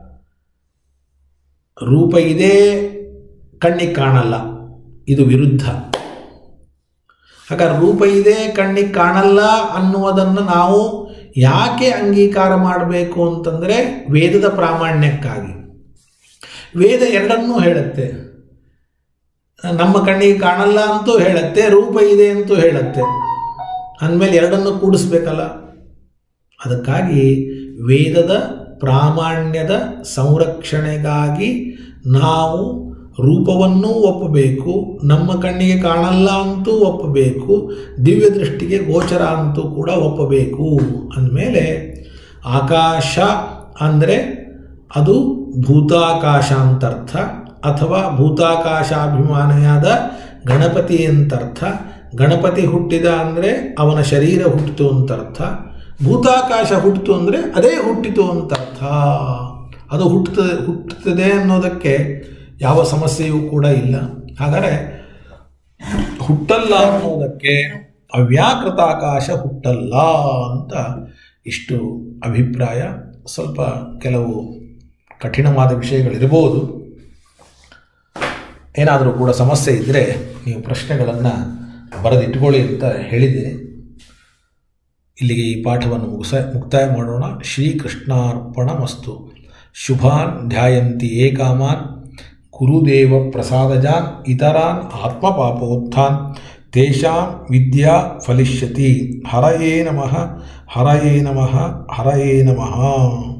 ರೂಪ ಇದೆ ಕಣ್ಣಿಗೆ ಕಾಣಲ್ಲ ಇದು ವಿರುದ್ಧ ಹಾಗಾದ್ರೆ ರೂಪ ಇದೆ ಕಣ್ಣಿಗೆ ಕಾಣಲ್ಲ ಅನ್ನುವುದನ್ನು ನಾವು ಯಾಕೆ ಅಂಗೀಕಾರ ಮಾಡಬೇಕು ಅಂತಂದರೆ ವೇದದ ಪ್ರಾಮಾಣ್ಯಕ್ಕಾಗಿ ವೇದ ಎರಡನ್ನೂ ಹೇಳುತ್ತೆ ನಮ್ಮ ಕಣ್ಣಿಗೆ ಕಾಣಲ್ಲ ಅಂತೂ ಹೇಳುತ್ತೆ ರೂಪ ಇದೆ ಅಂತೂ ಹೇಳುತ್ತೆ ಅಂದಮೇಲೆ ಎರಡನ್ನು ಕೂಡಿಸ್ಬೇಕಲ್ಲ ಅದಕ್ಕಾಗಿ ವೇದದ ಪ್ರಾಮಾಣ್ಯದ ಸಂರಕ್ಷಣೆಗಾಗಿ ನಾವು ರೂಪವನ್ನೂ ಒಪ್ಪಬೇಕು ನಮ್ಮ ಕಣ್ಣಿಗೆ ಕಾಣಲ್ಲ ಅಂತೂ ಒಪ್ಪಬೇಕು ದಿವ್ಯ ದೃಷ್ಟಿಗೆ ಗೋಚರ ಅಂತೂ ಕೂಡ ಒಪ್ಪಬೇಕು ಅಂದಮೇಲೆ ಆಕಾಶ ಅಂದರೆ ಅದು ಭೂತಾಕಾಶ ಅಂತರ್ಥ ಅಥವಾ ಭೂತಾಕಾಶಾಭಿಮಾನಿಯಾದ ಗಣಪತಿ ಅಂತರ್ಥ ಗಣಪತಿ ಹುಟ್ಟಿದ ಅಂದರೆ ಅವನ ಶರೀರ ಹುಟ್ಟಿತು ಅಂತರ್ಥ ಭೂತಾಕಾಶ ಹುಟ್ಟಿತು ಅಂದರೆ ಅದೇ ಹುಟ್ಟಿತು ಅಂತರ್ಥ ಅದು ಹುಟ್ಟುತ್ತದೆ ಹುಟ್ಟುತ್ತದೆ ಅನ್ನೋದಕ್ಕೆ ಯಾವ ಸಮಸ್ಯೆಯೂ ಕೂಡ ಇಲ್ಲ ಹಾಗಾದರೆ ಹುಟ್ಟಲ್ಲ ಅನ್ನೋದಕ್ಕೆ ಅವ್ಯಾಕೃತಾಕಾಶ ಹುಟ್ಟಲ್ಲ ಅಂತ ಇಷ್ಟು ಅಭಿಪ್ರಾಯ ಸ್ವಲ್ಪ ಕೆಲವು ಕಠಿಣವಾದ ವಿಷಯಗಳಿರ್ಬೋದು ಏನಾದರೂ ಕೂಡ ಸಮಸ್ಯೆ ಇದ್ದರೆ ನೀವು ಪ್ರಶ್ನೆಗಳನ್ನು ಬರೆದಿಟ್ಕೊಳ್ಳಿ ಅಂತ ಹೇಳಿದ್ದೀನಿ ಇಲ್ಲಿಗೆ ಈ ಪಾಠವನ್ನು ಮುಗಿಸ ಮುಕ್ತಾಯ ಮಾಡೋಣ ಶ್ರೀಕೃಷ್ಣಾರ್ಪಣ ಮಸ್ತು ಶುಭಾನ್ ಧ್ಯಾಯಂತಿ ಏಕಾಮಾನ್ ಗುರುದೇವ ಪ್ರಸಾದಜಾನ್ ಇತರಾನ್ ಆತ್ಮಪಾಪೋತ್ಥಾನ್ ತೇಷಾಂ ವಿದ್ಯಾ ಫಲಿಷ್ಯತಿ ಹರಯೇ ನಮಃ ಹರಯೇ ನಮಃ ಹರಯೇ ನಮಃ